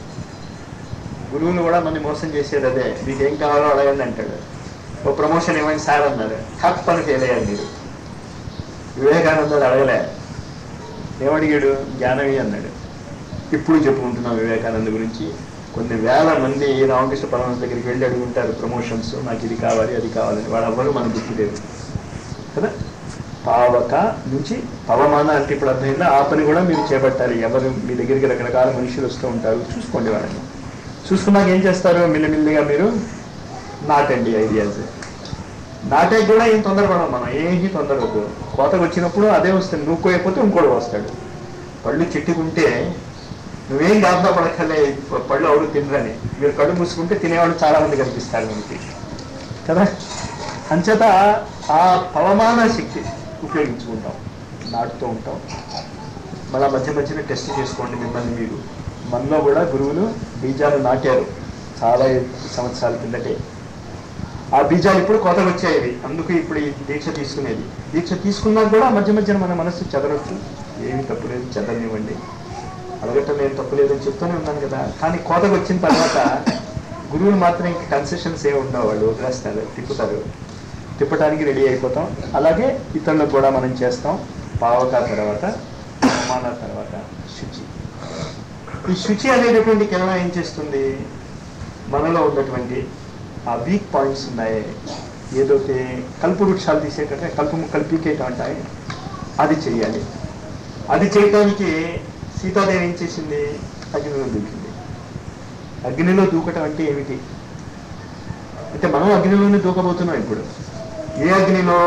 Speaker 1: గురువులు కూడా మనని మోసం చేసేది అదే మీకు ఏం కావాలో అడగండి అంటాడు ఓ ప్రమోషన్ ఏమైంది సార్ అన్నాడు టప్ పని ఫెయిల్ అయ్యారు మీరు వివేకానందుడు అడగలే ఏమడిగాడు జ్ఞానవి అన్నాడు ఇప్పుడు చెప్పుకుంటున్నాం వివేకానంద గురించి కొన్ని వేల మంది రామకృష్ణ పరమహంస దగ్గరికి వెళ్ళి అడుగుంటారు ప్రమోషన్స్ నాకు ఇది కావాలి అది కావాలని వాడు ఎవ్వరు మనకు గుర్తులేరు కదా పావక నుంచి పవమాన అంటే ఇప్పుడు అర్థమైందా ఆ పని కూడా మీరు చేపట్టాలి ఎవరు మీ దగ్గరికి రకరకాల మనుషులు వస్తూ ఉంటారు చూసుకోండి వాళ్ళని చూసుకున్నాక ఏం చేస్తారు మిల్లమిల్లిగా మీరు నాటండి ఐడియాస్ నాటే కూడా ఏం తొందరపడం మనం ఏమీ తొందరవద్దు కోతకు వచ్చినప్పుడు అదే వస్తుంది నువ్వు కోయకపోతే ఇంకోటి వస్తాడు పళ్ళు చిట్టుకుంటే నువ్వేం గాబరా పడక్కలే పళ్ళు ఎవరు తినరని మీరు కళ్ళు మూసుకుంటే తినేవాళ్ళు చాలా మంది కనిపిస్తారు మనకి కదా అంచేత ఆ పవమాన శక్తి ఉపయోగించుకుంటాం నాటుతూ ఉంటాం మళ్ళా మధ్య మధ్యన టెస్ట్ చేసుకోండి మిమ్మల్ని మీరు మనలో కూడా గురువులు బీజాలు నాటారు చాలా సంవత్సరాల కిందటే ఆ బీజాలు ఇప్పుడు కొత్తగా వచ్చాయి అందుకు ఇప్పుడు ఈ దీక్ష తీసుకునేది దీక్ష తీసుకున్నా కూడా మధ్య మధ్యన మన మనసు చెదరొచ్చు ఏమి తప్పులేదు చెదరనివ్వండి అడగటం ఏం తప్పులేదని చెప్తూనే ఉన్నాను కదా కానీ కోతకు వచ్చిన తర్వాత గురువులు మాత్రం ఇంక కన్సెషన్స్ ఏమి ఉండవు వాళ్ళు వదిలేస్తారు తిప్పుతారు తిప్పడానికి రెడీ అయిపోతాం అలాగే ఇతరులకు కూడా మనం చేస్తాం పావక తర్వాత మాన తర్వాత శుచి ఈ శుచి అనేటటువంటి కిరణం ఏం చేస్తుంది మనలో ఉన్నటువంటి ఆ వీక్ పాయింట్స్ ఉన్నాయి ఏదైతే కలుపు వృక్షాలు తీసేటంటే కలుపు కలిపికేయటం అంటాయి అది చేయాలి అది చేయటానికి సీతాదేవి ఏం చేసింది అగ్నిలో దూకింది అగ్నిలో దూకటం అంటే ఏమిటి అంటే మనం అగ్నిలోనే దూకబోతున్నాం ఇప్పుడు ఏ అగ్నిలో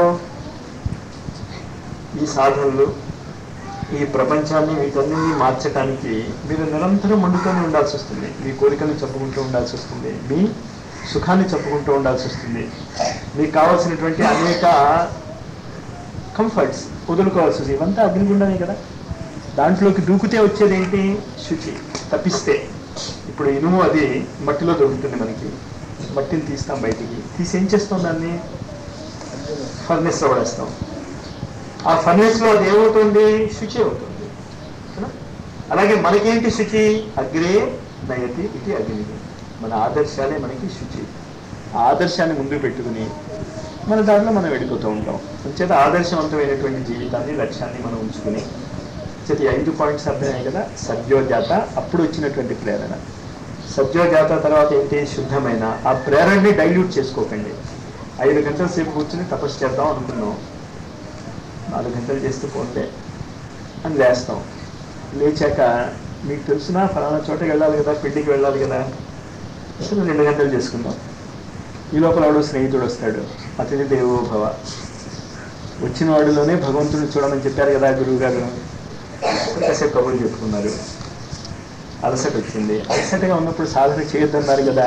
Speaker 1: ఈ సాధనలు ఈ ప్రపంచాన్ని వీటన్నిటిని మార్చడానికి మీరు నిరంతరం మండుతూనే ఉండాల్సి వస్తుంది మీ కోరికలు చెప్పుకుంటూ ఉండాల్సి వస్తుంది మీ సుఖాన్ని చెప్పుకుంటూ ఉండాల్సి వస్తుంది మీకు కావాల్సినటువంటి అనేక కంఫర్ట్స్ వదులుకోవాల్సి వస్తుంది ఇవంతా అగ్నిగుండమే కదా దాంట్లోకి దూకితే వచ్చేది ఏంటి శుచి తప్పిస్తే ఇప్పుడు ఇనుము అది మట్టిలో దొరుకుతుంది మనకి మట్టిని తీస్తాం బయటికి తీసి ఏం చేస్తాం దాన్ని ఫర్నెస్లో పడేస్తాం ఆ ఫర్నెస్లో అది ఏమవుతుంది శుచి అవుతుంది కదా? అలాగే మనకేంటి శుచి అగ్రే నయతి ఇది అగ్ని మన ఆదర్శాలే మనకి శుచి ఆ ఆదర్శాన్ని ముందు పెట్టుకుని మన దాంట్లో మనం వెళ్ళిపోతూ ఉంటాం అంచేత ఆదర్శవంతమైనటువంటి జీవితాన్ని లక్ష్యాన్ని మనం ఉంచుకుని చేతి ఐదు పాయింట్స్ అర్థమయ్యాయి కదా సద్యోజాత అప్పుడు వచ్చినటువంటి ప్రేరణ సద్యోజాత తర్వాత ఏంటి శుద్ధమైన ఆ ప్రేరణని డైల్యూట్ చేసుకోకండి ఐదు గంటల సేపు కూర్చుని తపస్సు చేద్దాం అనుకున్నాం నాలుగు గంటలు చేస్తే పోతే అని లేస్తాం లేచాక మీకు తెలిసిన ఫలానా చోటకి వెళ్ళాలి కదా పెళ్లికి వెళ్ళాలి కదా అసలు రెండు గంటలు చేసుకుందాం ఈ లోపల వాడు స్నేహితుడు వస్తాడు అతిథి దేవో భవ వచ్చిన వాడిలోనే భగవంతుడిని చూడమని చెప్పారు కదా గురువు గారు కాసేపు కబుర్లు చెప్పుకున్నారు అలసట వచ్చింది అలసటగా ఉన్నప్పుడు సాధన చేయొద్దన్నారు కదా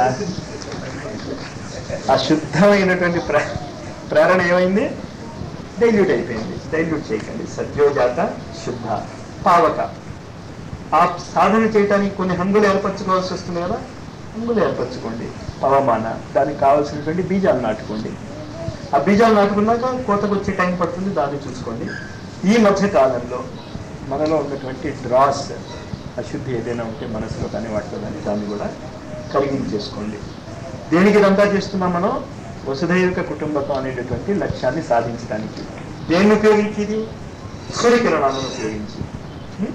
Speaker 1: ఆ శుద్ధమైనటువంటి ప్ర ప్రేరణ ఏమైంది డైల్యూట్ అయిపోయింది డైల్యూట్ చేయకండి సద్యోజాత శుద్ధ పావక ఆ సాధన చేయడానికి కొన్ని హంగులు ఏర్పరచుకోవాల్సి వస్తుంది కదా హంగులు ఏర్పరచుకోండి పవమాన దానికి కావాల్సినటువంటి బీజాలు నాటుకోండి ఆ బీజాలు నాటుకున్నాక కోతకు వచ్చే టైం పడుతుంది దాన్ని చూసుకోండి ఈ మధ్య కాలంలో మనలో ఉన్నటువంటి డ్రాస్ అశుద్ధి ఏదైనా ఉంటే మనసులో కానీ వాటిలో కానీ దాన్ని కూడా కరిగించేసుకోండి దేనికి ఇదంతా చేస్తున్నాం మనం వసుధైక కుటుంబకం అనేటటువంటి లక్ష్యాన్ని సాధించడానికి దేన్ని ఉపయోగించి ఇది సూర్యకిరణాలను ఉపయోగించి హ్మ్?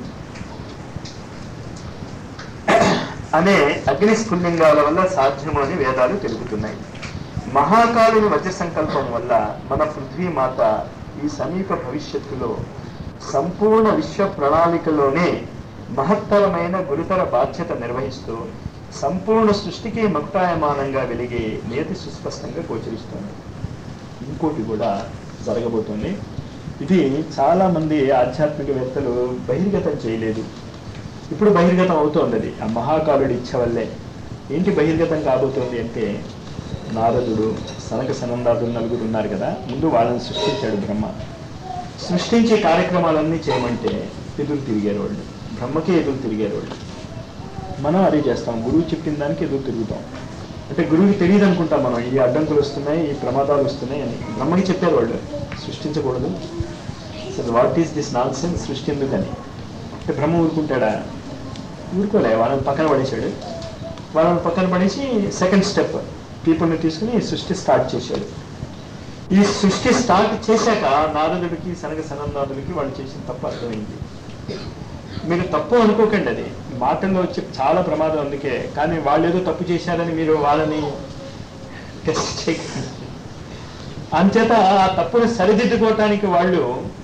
Speaker 1: అనే అగ్ని స్ఫుల్లింగాల వల్ల సాధ్యము అని వేదాలు తెలుపుతున్నాయి మహాకాలుని వజ్ర సంకల్పం వల్ల మన పృథ్వీ మాత ఈ సమీప భవిష్యత్తులో సంపూర్ణ విశ్వ ప్రణాళికలోనే మహత్తరమైన గురుతర బాధ్యత నిర్వహిస్తూ సంపూర్ణ సృష్టికి మక్తాయమానంగా వెలిగే నేతి సుస్పష్టంగా గోచరిస్తుంది ఇంకోటి కూడా జరగబోతుంది ఇది చాలా మంది ఆధ్యాత్మికవేత్తలు బహిర్గతం చేయలేదు ఇప్పుడు బహిర్గతం అవుతోంది అది ఆ మహాకాలుడి ఇచ్చ వల్లే ఏంటి బహిర్గతం కాబోతోంది అంటే నారదుడు సనక సనందాదులు నలుగురు ఉన్నారు కదా ముందు వాళ్ళని సృష్టించాడు బ్రహ్మ సృష్టించే కార్యక్రమాలన్నీ చేయమంటే ఎదురు తిరిగారు వాళ్ళు బ్రహ్మకే ఎదురు తిరిగారు వాళ్ళు మనం అదే చేస్తాం గురువు చెప్పిన దానికి ఎదురు తిరుగుతాం అంటే గురువుకి తెలియదు అనుకుంటాం మనం ఈ అడ్డంకులు వస్తున్నాయి ఈ ప్రమాదాలు వస్తున్నాయి అని బ్రహ్మకి చెప్పారు వాళ్ళు సృష్టించకూడదు అసలు what is this nonsense సృష్టి ఎందుకని అంటే బ్రహ్మ ఊరుకుంటాడా ఊరుకోలే వాళ్ళని పక్కన పడేశాడు వాళ్ళని పక్కన పడేసి సెకండ్ స్టెప్ పీపుల్ని తీసుకుని సృష్టి స్టార్ట్ చేశాడు ఈ సృష్టి స్టార్ట్ చేశాక నారదుడికి సనగ సనందాదుడికి వాళ్ళు చేసిన తప్పు అర్థమైంది మీరు తప్పు అనుకోకండి అది మాటల్లో వచ్చే చాలా ప్రమాదం అందుకే కానీ వాళ్ళు ఏదో తప్పు చేశారని మీరు వాళ్ళని టెస్ట్ చేయకండి అంచేత ఆ తప్పును సరిదిద్దుకోవటానికి వాళ్ళు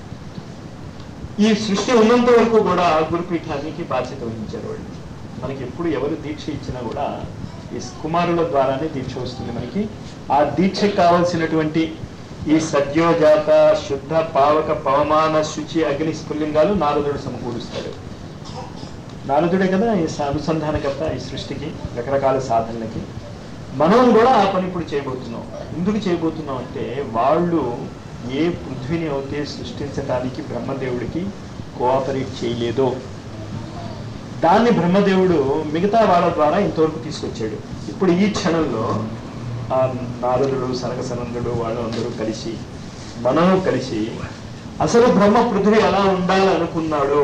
Speaker 1: ఈ సృష్టి ఉన్నంత వరకు కూడా గురుపీఠానికి బాధ్యత వహించారు వాళ్ళు మనకి ఎప్పుడు ఎవరు దీక్ష ఇచ్చినా కూడా ఈ కుమారుల ద్వారానే దీక్ష వస్తుంది మనకి ఆ దీక్షకు కావలసినటువంటి ఈ సద్యోజాత శుద్ధ పావక పవమాన శుచి అగ్ని స్ఫుల్లింగాలు నారదుడు సమకూరుస్తాడు నారదుడే కదా ఈ స- అనుసంధానకర్త ఈ సృష్టికి రకరకాల సాధనలకి మనం కూడా ఆ పని ఇప్పుడు చేయబోతున్నాం ఎందుకు చేయబోతున్నాం అంటే వాళ్ళు ఏ పృథ్వీని అయితే సృష్టించడానికి బ్రహ్మదేవుడికి కోఆపరేట్ చేయలేదో దాన్ని బ్రహ్మదేవుడు మిగతా వాళ్ళ ద్వారా ఇంతవరకు తీసుకొచ్చాడు ఇప్పుడు ఈ క్షణంలో ఆ నారదుడు సనక సనందుడు వాళ్ళు అందరూ కలిసి మనము కలిసి అసలు బ్రహ్మ పృథ్వీ ఎలా ఉండాలి అనుకున్నాడో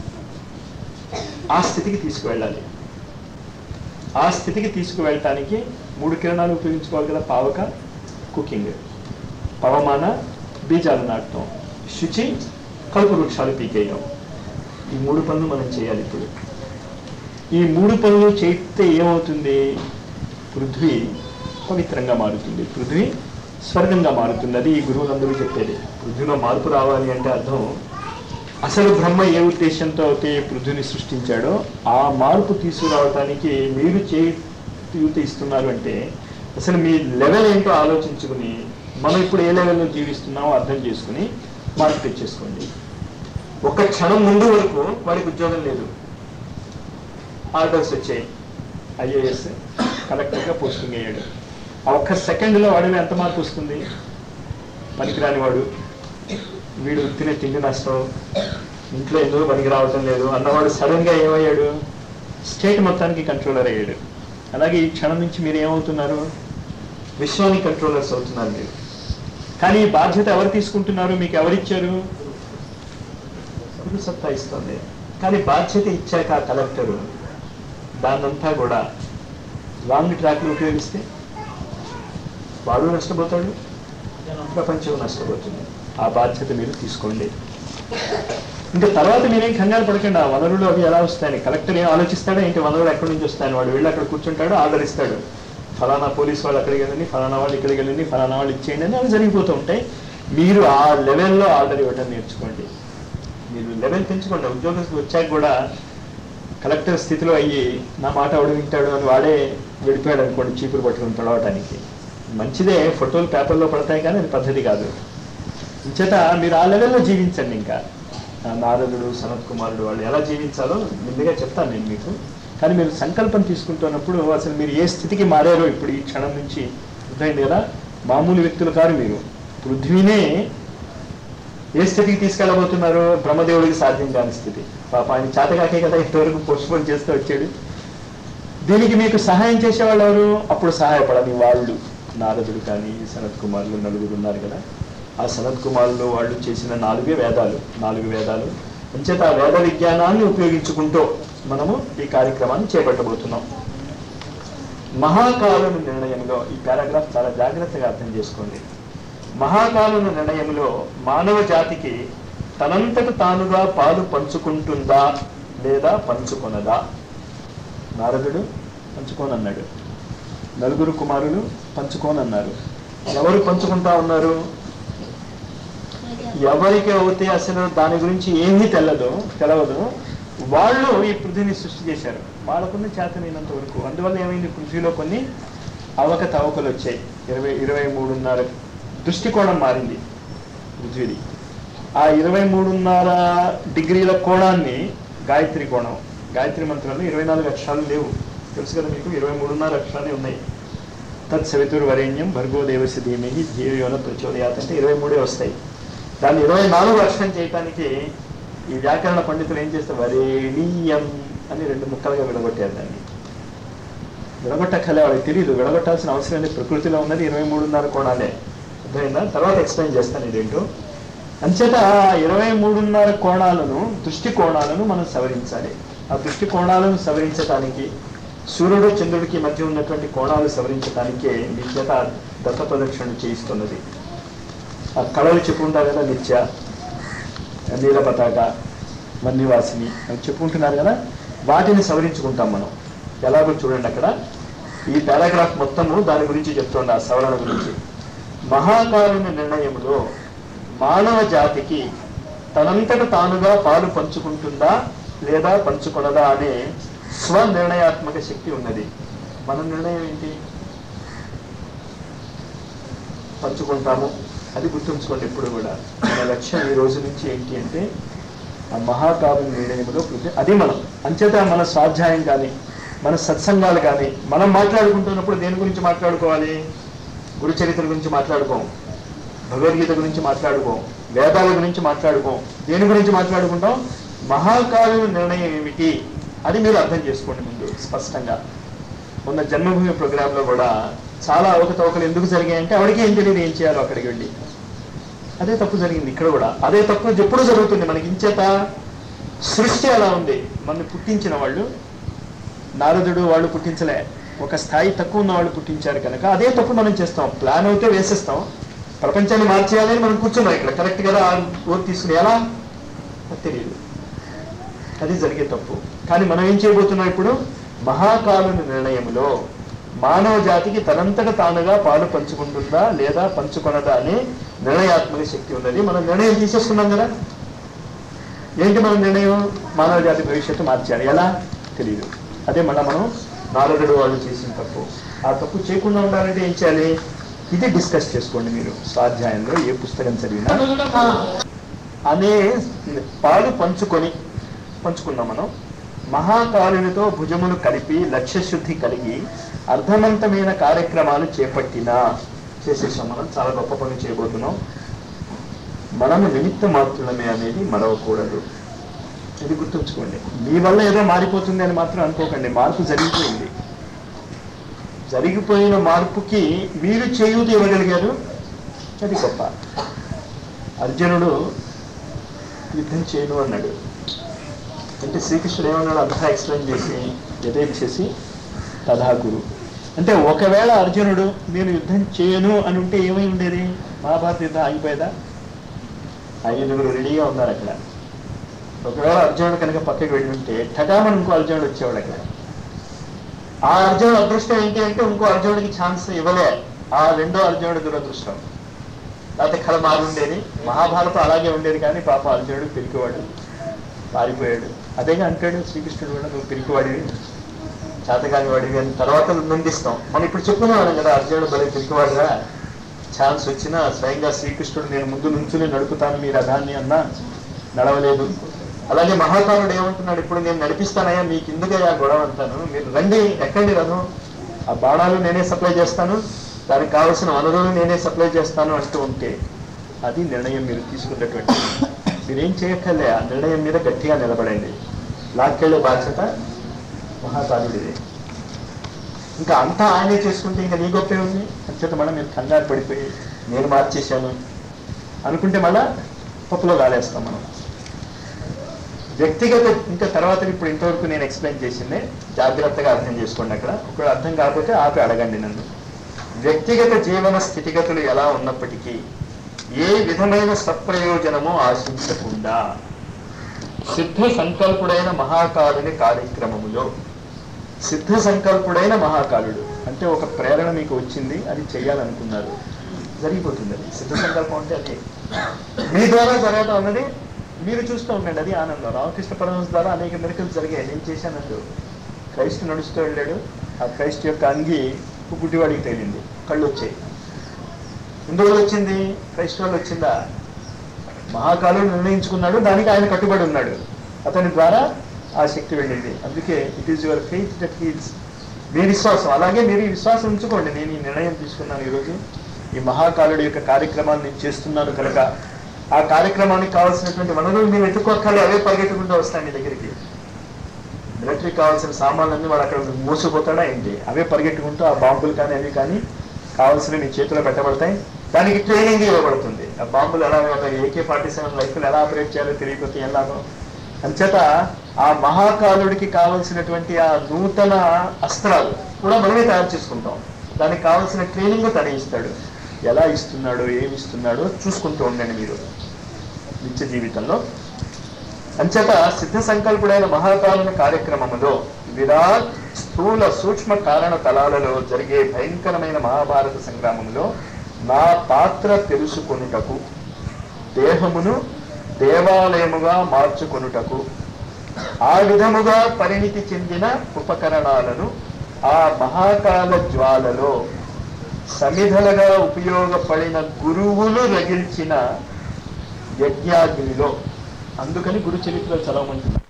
Speaker 1: ఆ స్థితికి తీసుకువెళ్ళాలి ఆ స్థితికి తీసుకువెళ్ళటానికి మూడు కిరణాలు ఉపయోగించుకోవాలి కదా పావక కుకింగ్ పవమాన బీజాలు నాటడం శుచి కలుపు వృక్షాలు పీకేయడం ఈ మూడు పనులు మనం చేయాలి ఇప్పుడు ఈ మూడు పనులు చేస్తే ఏమవుతుంది పృథ్వీ పవిత్రంగా మారుతుంది పృథ్వీ స్వర్గంగా మారుతుంది అది ఈ గురువులందరూ చెప్పేది పృథ్వీలో మార్పు రావాలి అంటే అర్థం అసలు బ్రహ్మ ఏ ఉద్దేశంతో అయితే పృథ్వీని సృష్టించాడో ఆ మార్పు తీసుకురావటానికి మీరు చేయూత ఇస్తున్నారు అంటే అసలు మీ లెవెల్ ఏంటో ఆలోచించుకుని మనం ఇప్పుడు ఏ లెవెల్లో జీవిస్తున్నామో అర్థం చేసుకుని మార్పు తెచ్చేసుకోండి ఒక క్షణం ముందు వరకు వాడికి ఉద్యోగం లేదు ఆర్డర్స్ వచ్చాయి ఐఏఎస్ కలెక్టర్గా పోస్టింగ్ అయ్యాడు ఆ ఒక్క సెకండ్లో వాడిలో ఎంత మార్పు వస్తుంది పనికిరాని వాడు వీడు తినే తిండి నష్టం ఇంట్లో ఎందుకు పనికి రావటం లేదు అన్నవాడు సడన్గా ఏమయ్యాడు స్టేట్ మొత్తానికి కంట్రోలర్ అయ్యాడు అలాగే ఈ క్షణం నుంచి మీరు ఏమవుతున్నారు విశ్వానికి కంట్రోలర్స్ అవుతున్నారు మీరు కానీ ఈ బాధ్యత ఎవరు తీసుకుంటున్నారు మీకు ఎవరిచ్చారు గురు సత్తా ఇస్తుంది కానీ బాధ్యత ఇచ్చాక ఆ కలెక్టరు దాన్నంతా కూడా రాంగ్ ట్రాక్లు ఉపయోగిస్తే వాడు నష్టపోతాడు ప్రపంచం నష్టపోతుంది ఆ బాధ్యత మీరు తీసుకోండి ఇంకా తర్వాత మీరేం కంగారు పడకండి ఆ వనరులు అవి ఎలా వస్తాయని కలెక్టర్ ఏం ఆలోచిస్తాడో ఏంటి వనరులు ఎక్కడి నుంచి వస్తాయని వాడు వెళ్ళి అక్కడ కూర్చుంటాడు ఆర్డర్ ఇస్తాడు ఫలానా పోలీస్ వాళ్ళు అక్కడికి వెళ్ళండి ఫలానా వాళ్ళు ఇక్కడికి వెళ్ళండి ఫలానా వాళ్ళు ఇచ్చేయండి అని అవి జరిగిపోతూ ఉంటాయి మీరు ఆ లెవెల్లో ఆర్డర్ ఇవ్వటం నేర్చుకోండి మీరు లెవెల్ పెంచుకోండి ఉద్యోగస్తులు వచ్చాక కూడా కలెక్టర్ స్థితిలో అయ్యి నా మాట ఎవడు వింటాడు అని వాడే వెళ్ళిపోయాడు అనుకోండి చీపురు పట్టుకుని తొడవటానికి మంచిదే ఫోటోలు పేపర్లో పడతాయి కానీ అది పద్ధతి కాదు ఇంచేత మీరు ఆ లెవెల్లో జీవించండి ఇంకా ఆ నారదుడు సనత్ కుమారుడు వాళ్ళు ఎలా జీవించాలో ముందుగా చెప్తాను నేను మీకు కానీ మీరు సంకల్పం తీసుకుంటున్నప్పుడు అసలు మీరు ఏ స్థితికి మారారో ఇప్పుడు ఈ క్షణం నుంచి అర్థమైంది కదా మామూలు వ్యక్తులు కారు మీరు పృథ్వీనే ఏ స్థితికి తీసుకెళ్ళబోతున్నారు బ్రహ్మదేవుడికి సాధ్యం కాని స్థితి పాప ఆయన చేతగాకే కదా ఇంతవరకు పోస్ట్పోన్ చేస్తూ వచ్చాడు దీనికి మీకు సహాయం చేసేవాళ్ళు ఎవరు అప్పుడు సహాయపడని వాళ్ళు నారదుడు కానీ సనత్ కుమారులు నలుగురు ఉన్నారు కదా ఆ సనత్ కుమారులు వాళ్ళు చేసిన నాలుగే వేదాలు నాలుగు వేదాలు అంచేత ఆ వేద విజ్ఞానాన్ని ఉపయోగించుకుంటూ మనము ఈ కార్యక్రమాన్ని చేపట్టబోతున్నాం మహాకాలుని నిర్ణయంలో ఈ పారాగ్రాఫ్ చాలా జాగ్రత్తగా అర్థం చేసుకోండి మహాకాలుని నిర్ణయంలో మానవ జాతికి తనంతట తానుగా పాలు పంచుకుంటుందా లేదా పంచుకొనదా నారదుడు పంచుకోనన్నాడు నలుగురు కుమారులు పంచుకోనన్నారు ఎవరు పంచుకుంటా ఉన్నారు ఎవరికి అయితే అసలు దాని గురించి ఏమీ తెల్లదో తెలవదు వాళ్ళు ఈ పృథ్వీని సృష్టి చేశారు వాళ్ళకున్న చేతనైనంత వరకు అందువల్ల ఏమైంది పృథ్వీలో కొన్ని అవకతవకలు వచ్చాయి ఇరవై ఇరవై మూడున్నర దృష్టికోణం మారింది పృథ్వీది ఆ ఇరవై మూడున్నర డిగ్రీల కోణాన్ని గాయత్రి కోణం గాయత్రి మంత్రంలో ఇరవై నాలుగు అక్షరాలు లేవు తెలుసు కదా మీకు ఇరవై మూడున్నర అక్షరాలే ఉన్నాయి తత్ సవితుర్వరేణ్యం భర్గో దేవసి ధీమహి ధీయోన ప్రచోదయాత్ అంటే ఇరవై మూడే వస్తాయి దాన్ని ఇరవై నాలుగు అక్షరం చేయటానికి ఈ వ్యాకరణ పండితులు ఏం చేస్తారు వరేణీయం అని రెండు ముక్కలుగా విడగొట్టారు దాన్ని విడగొట్టక్కలే వాళ్ళకి తెలియదు విడగొట్టాల్సిన అవసరం లేదు ప్రకృతిలో ఉన్నది ఇరవై మూడున్నర కోణాలే అర్థమైందా తర్వాత ఎక్స్ప్లెయిన్ చేస్తాను ఇదేంటో అంచేత ఆ ఇరవై మూడున్నర కోణాలను దృష్టి కోణాలను మనం సవరించాలి ఆ దృష్టి కోణాలను సవరించడానికి సూర్యుడు చంద్రుడికి మధ్య ఉన్నటువంటి కోణాలు సవరించడానికే మీ చేత దత్త ప్రదక్షిణ చేయిస్తున్నది ఆ కళలు చెప్పుకుంటారు కదా నిత్య నీల పతాక మన్నివాసిని అని చెప్పుకుంటున్నారు కదా వాటిని సవరించుకుంటాం మనం ఎలాగో చూడండి అక్కడ ఈ పారాగ్రాఫ్ మొత్తము దాని గురించి చెప్తుంది ఆ సవరణ గురించి మహాకారుని నిర్ణయంలో మానవ జాతికి తనంతట తానుగా పాలు పంచుకుంటుందా లేదా పంచుకొనదా అనే స్వనిర్ణయాత్మక శక్తి ఉన్నది మన నిర్ణయం ఏంటి పంచుకుంటాము అది గుర్తుంచుకోండి ఎప్పుడు కూడా మన లక్ష్యం ఈ రోజు నుంచి ఏంటి అంటే ఆ మహాకావ్య నిర్ణయంలో కృతి అది మనం అంచేత మన స్వాధ్యాయం కానీ మన సత్సంగాలు కానీ మనం మాట్లాడుకుంటున్నప్పుడు దేని గురించి మాట్లాడుకోవాలి గురు చరిత్ర గురించి మాట్లాడుకోం భగవద్గీత గురించి మాట్లాడుకోం వేదాల గురించి మాట్లాడుకోం దేని గురించి మాట్లాడుకుంటాం మహాకావ్య నిర్ణయం ఏమిటి అది మీరు అర్థం చేసుకోండి ముందు స్పష్టంగా మొన్న జన్మభూమి ప్రోగ్రాంలో కూడా చాలా అవకతవకలు ఎందుకు జరిగాయంటే ఆవిడకి ఏం తెలియదు ఏం చేయాలో అక్కడికి వెళ్ళి అదే తప్పు జరిగింది ఇక్కడ కూడా అదే తప్పు ఎప్పుడు జరుగుతుంది మనకి ఇంచేత సృష్టి అలా ఉంది మన పుట్టించిన వాళ్ళు నారదుడు వాళ్ళు పుట్టించలే ఒక స్థాయి తక్కువ ఉన్న వాళ్ళు పుట్టించారు కనుక అదే తప్పు మనం చేస్తాం ప్లాన్ అయితే వేసేస్తాం ప్రపంచాన్ని మార్చేయాలని మనం కూర్చున్నాం ఇక్కడ కరెక్ట్ కదా ఓటు తీసుకుని ఎలా అది తెలియదు అది జరిగే తప్పు కానీ మనం ఏం చేయబోతున్నాం ఇప్పుడు మహాకాలుని నిర్ణయంలో మానవ జాతికి తనంతట తానుగా పాలు పంచుకుంటుందా లేదా పంచుకొనదా అనే నిర్ణయాత్మక శక్తి ఉన్నది మనం నిర్ణయం తీసేసుకున్నాం కదా ఏంటి మన నిర్ణయం మానవ జాతి భవిష్యత్తు మార్చాలి ఎలా తెలియదు అదే మళ్ళీ మనం నారదుడు వాళ్ళు చేసిన తప్పు ఆ తప్పు చేయకుండా ఉండాలంటే ఏం చేయాలి ఇది డిస్కస్ చేసుకోండి మీరు స్వాధ్యాయంలో ఏ పుస్తకం చదివినా అనే పాలు పంచుకొని పంచుకున్నాం మనం మహాకాలునితో భుజములు కలిపి లక్ష్యశుద్ధి కలిగి అర్థవంతమైన కార్యక్రమాలు చేపట్టినా చేసేసాం మనం చాలా గొప్ప పని చేయబోతున్నాం మనము నిమిత్త మాత్రమే అనేది మరవకూడదు ఇది గుర్తుంచుకోండి మీ వల్ల ఏదో మారిపోతుంది అని మాత్రం అనుకోకండి మార్పు జరిగిపోయింది జరిగిపోయిన మార్పుకి మీరు చేయూతి ఇవ్వగలిగారు అది గొప్ప అర్జునుడు యుద్ధం చేయను అన్నాడు అంటే శ్రీకృష్ణుడు ఏమన్నాడు అంతా ఎక్స్ప్లెయిన్ చేసి యథేచ్చేసి తథా గురు అంటే ఒకవేళ అర్జునుడు నేను యుద్ధం చేయను అని ఉంటే ఏమై ఉండేది మహాభారత యుద్ధం ఆగిపోయేదా ఐదుగురు రెడీగా ఉన్నారు అక్కడ ఒకవేళ అర్జునుడు కనుక పక్కకి వెళ్ళి ఉంటే ఠగామని ఇంకో అర్జునుడు వచ్చేవాడు అక్కడ ఆ అర్జునుడు అదృష్టం ఏంటి అంటే ఇంకో అర్జునుడికి ఛాన్స్ ఇవ్వలే ఆ రెండో అర్జునుడి దురదృష్టం లేకపోతే కళ మారి ఉండేది మహాభారతం అలాగే ఉండేది కానీ పాప అర్జునుడు పిరికివాడు పారిపోయాడు అదేగా అంటాడు శ్రీకృష్ణుడు కూడా నువ్వు పిరికివాడివి చేతకాని వాడివి అని తర్వాత నిందిస్తాం మనం ఇప్పుడు చెప్పుకున్నాం కదా అర్జునుడు బలి పిరికివాడుగా ఛాన్స్ వచ్చినా స్వయంగా శ్రీకృష్ణుడు నేను ముందు నుంచుని నడుపుతాను మీ రథాన్ని అన్నా నడవలేదు అలాగే మహాకాలుడు ఏమంటున్నాడు ఇప్పుడు నేను నడిపిస్తానయ్యా మీ కిందకయ్యా గొడవ అంటాను మీరు రండి ఎక్కండి రథం ఆ బాణాలు నేనే సప్లై చేస్తాను దానికి కావలసిన వనరులు నేనే సప్లై చేస్తాను అంటూ ఉంటే అది నిర్ణయం మీరు తీసుకున్నటువంటి మీరేం చేయక్కర్లే ఆ నిర్ణయం మీద గట్టిగా నిలబడండి లాక్కెళ్ళే బాధ్యత మహాకాలుడిదే ఇంకా అంతా ఆయనే చేసుకుంటే ఇంకా నీ గొప్పే ఉంది అంచేత మళ్ళీ మీరు కంగారు పడిపోయి నేను మార్చేశాను అనుకుంటే మళ్ళా పప్పులో గాలేస్తాం మనం వ్యక్తిగత ఇంకా తర్వాత ఇప్పుడు ఇంతవరకు నేను ఎక్స్ప్లెయిన్ చేసిందే జాగ్రత్తగా అర్థం చేసుకోండి అక్కడ ఒకవేళ అర్థం కాకపోతే ఆపి అడగండి నన్ను వ్యక్తిగత జీవన స్థితిగతులు ఎలా ఉన్నప్పటికీ ఏ విధమైన సత్ప్రయోజనము ఆశించకుండా సిద్ధ సంకల్పుడైన మహాకాలుని కార్యక్రమములో సిద్ధ సంకల్పుడైన మహాకాలుడు అంటే ఒక ప్రేరణ మీకు వచ్చింది అది చెయ్యాలనుకున్నారు జరిగిపోతుంది అది సిద్ధ సంకల్పం అంటే అది మీ ద్వారా జరగడం అన్నది మీరు చూస్తూ ఉండండి అది ఆనందం రామకృష్ణ పరమహంస ద్వారా అనేక మెరికల్స్ జరిగాయి నేను చేశానంటూ క్రైస్ట్ నడుస్తూ వెళ్ళాడు ఆ క్రైస్ట్ యొక్క అంగి గుడ్డివాడికి తేలింది కళ్ళు వచ్చాయి ఎందువల్ల వచ్చింది క్రైస్ట్ వల్ల వచ్చిందా మహాకాలుడు నిర్ణయించుకున్నాడు దానికి ఆయన కట్టుబడి ఉన్నాడు అతని ద్వారా ఆ శక్తి వెళ్ళింది అందుకే it is your faith that heals మీ విశ్వాసం అలాగే మీరు ఈ విశ్వాసం ఉంచుకోండి నేను ఈ నిర్ణయం తీసుకున్నాను ఈరోజు ఈ మహాకాలుడి యొక్క కార్యక్రమాన్ని నేను చేస్తున్నాను కనుక ఆ కార్యక్రమానికి కావాల్సినటువంటి వనరులు మీరు వెతుక్కోక్కర్లే అవే పరిగెట్టుకుంటూ వస్తాయి మీ దగ్గరికి మిలిటరీకి కావాల్సిన సామాన్లన్నీ వాడు అక్కడ మూసిపోతాడా ఏంటి అవే పరిగెట్టుకుంటూ ఆ బాంబులు కానీ అవి కానీ కావాల్సినవి మీ చేతిలో పెట్టబడతాయి దానికి ట్రైనింగ్ ఇవ్వబడుతుంది ఆ బాంబులు ఎలా ఏకే ఫార్టీ సెవెన్ లైఫ్లు ఎలా ఆపరేట్ చేయాలో తెలియకపోతే ఎలాగో అంచేత ఆ మహాకాలుడికి కావలసినటువంటి ఆ నూతన అస్త్రాలు కూడా మనమే తయారు చేసుకుంటాం దానికి కావలసిన ట్రైనింగ్ తనే ఇస్తాడు ఎలా ఇస్తున్నాడో ఏమి ఇస్తున్నాడో చూసుకుంటూ ఉండండి మీరు నిత్య జీవితంలో అంచేత సిద్ధ సంకల్పుడైన మహాకాలుని కార్యక్రమములో విరాట్ స్థూల సూక్ష్మ కారణ తలాలలో జరిగే భయంకరమైన మహాభారత సంగ్రామంలో నా పాత్ర తెలుసుకొనుటకు దేహమును దేవాలయముగా మార్చుకొనుటకు ఆ విధముగా పరిణితి చెందిన ఉపకరణాలను ఆ మహాకాల జ్వాలలో సమిధలుగా ఉపయోగపడిన గురువులు రగిల్చిన యజ్ఞాగ్నిలో అందుకని గురు చరిత్ర చదవమంటున్నారు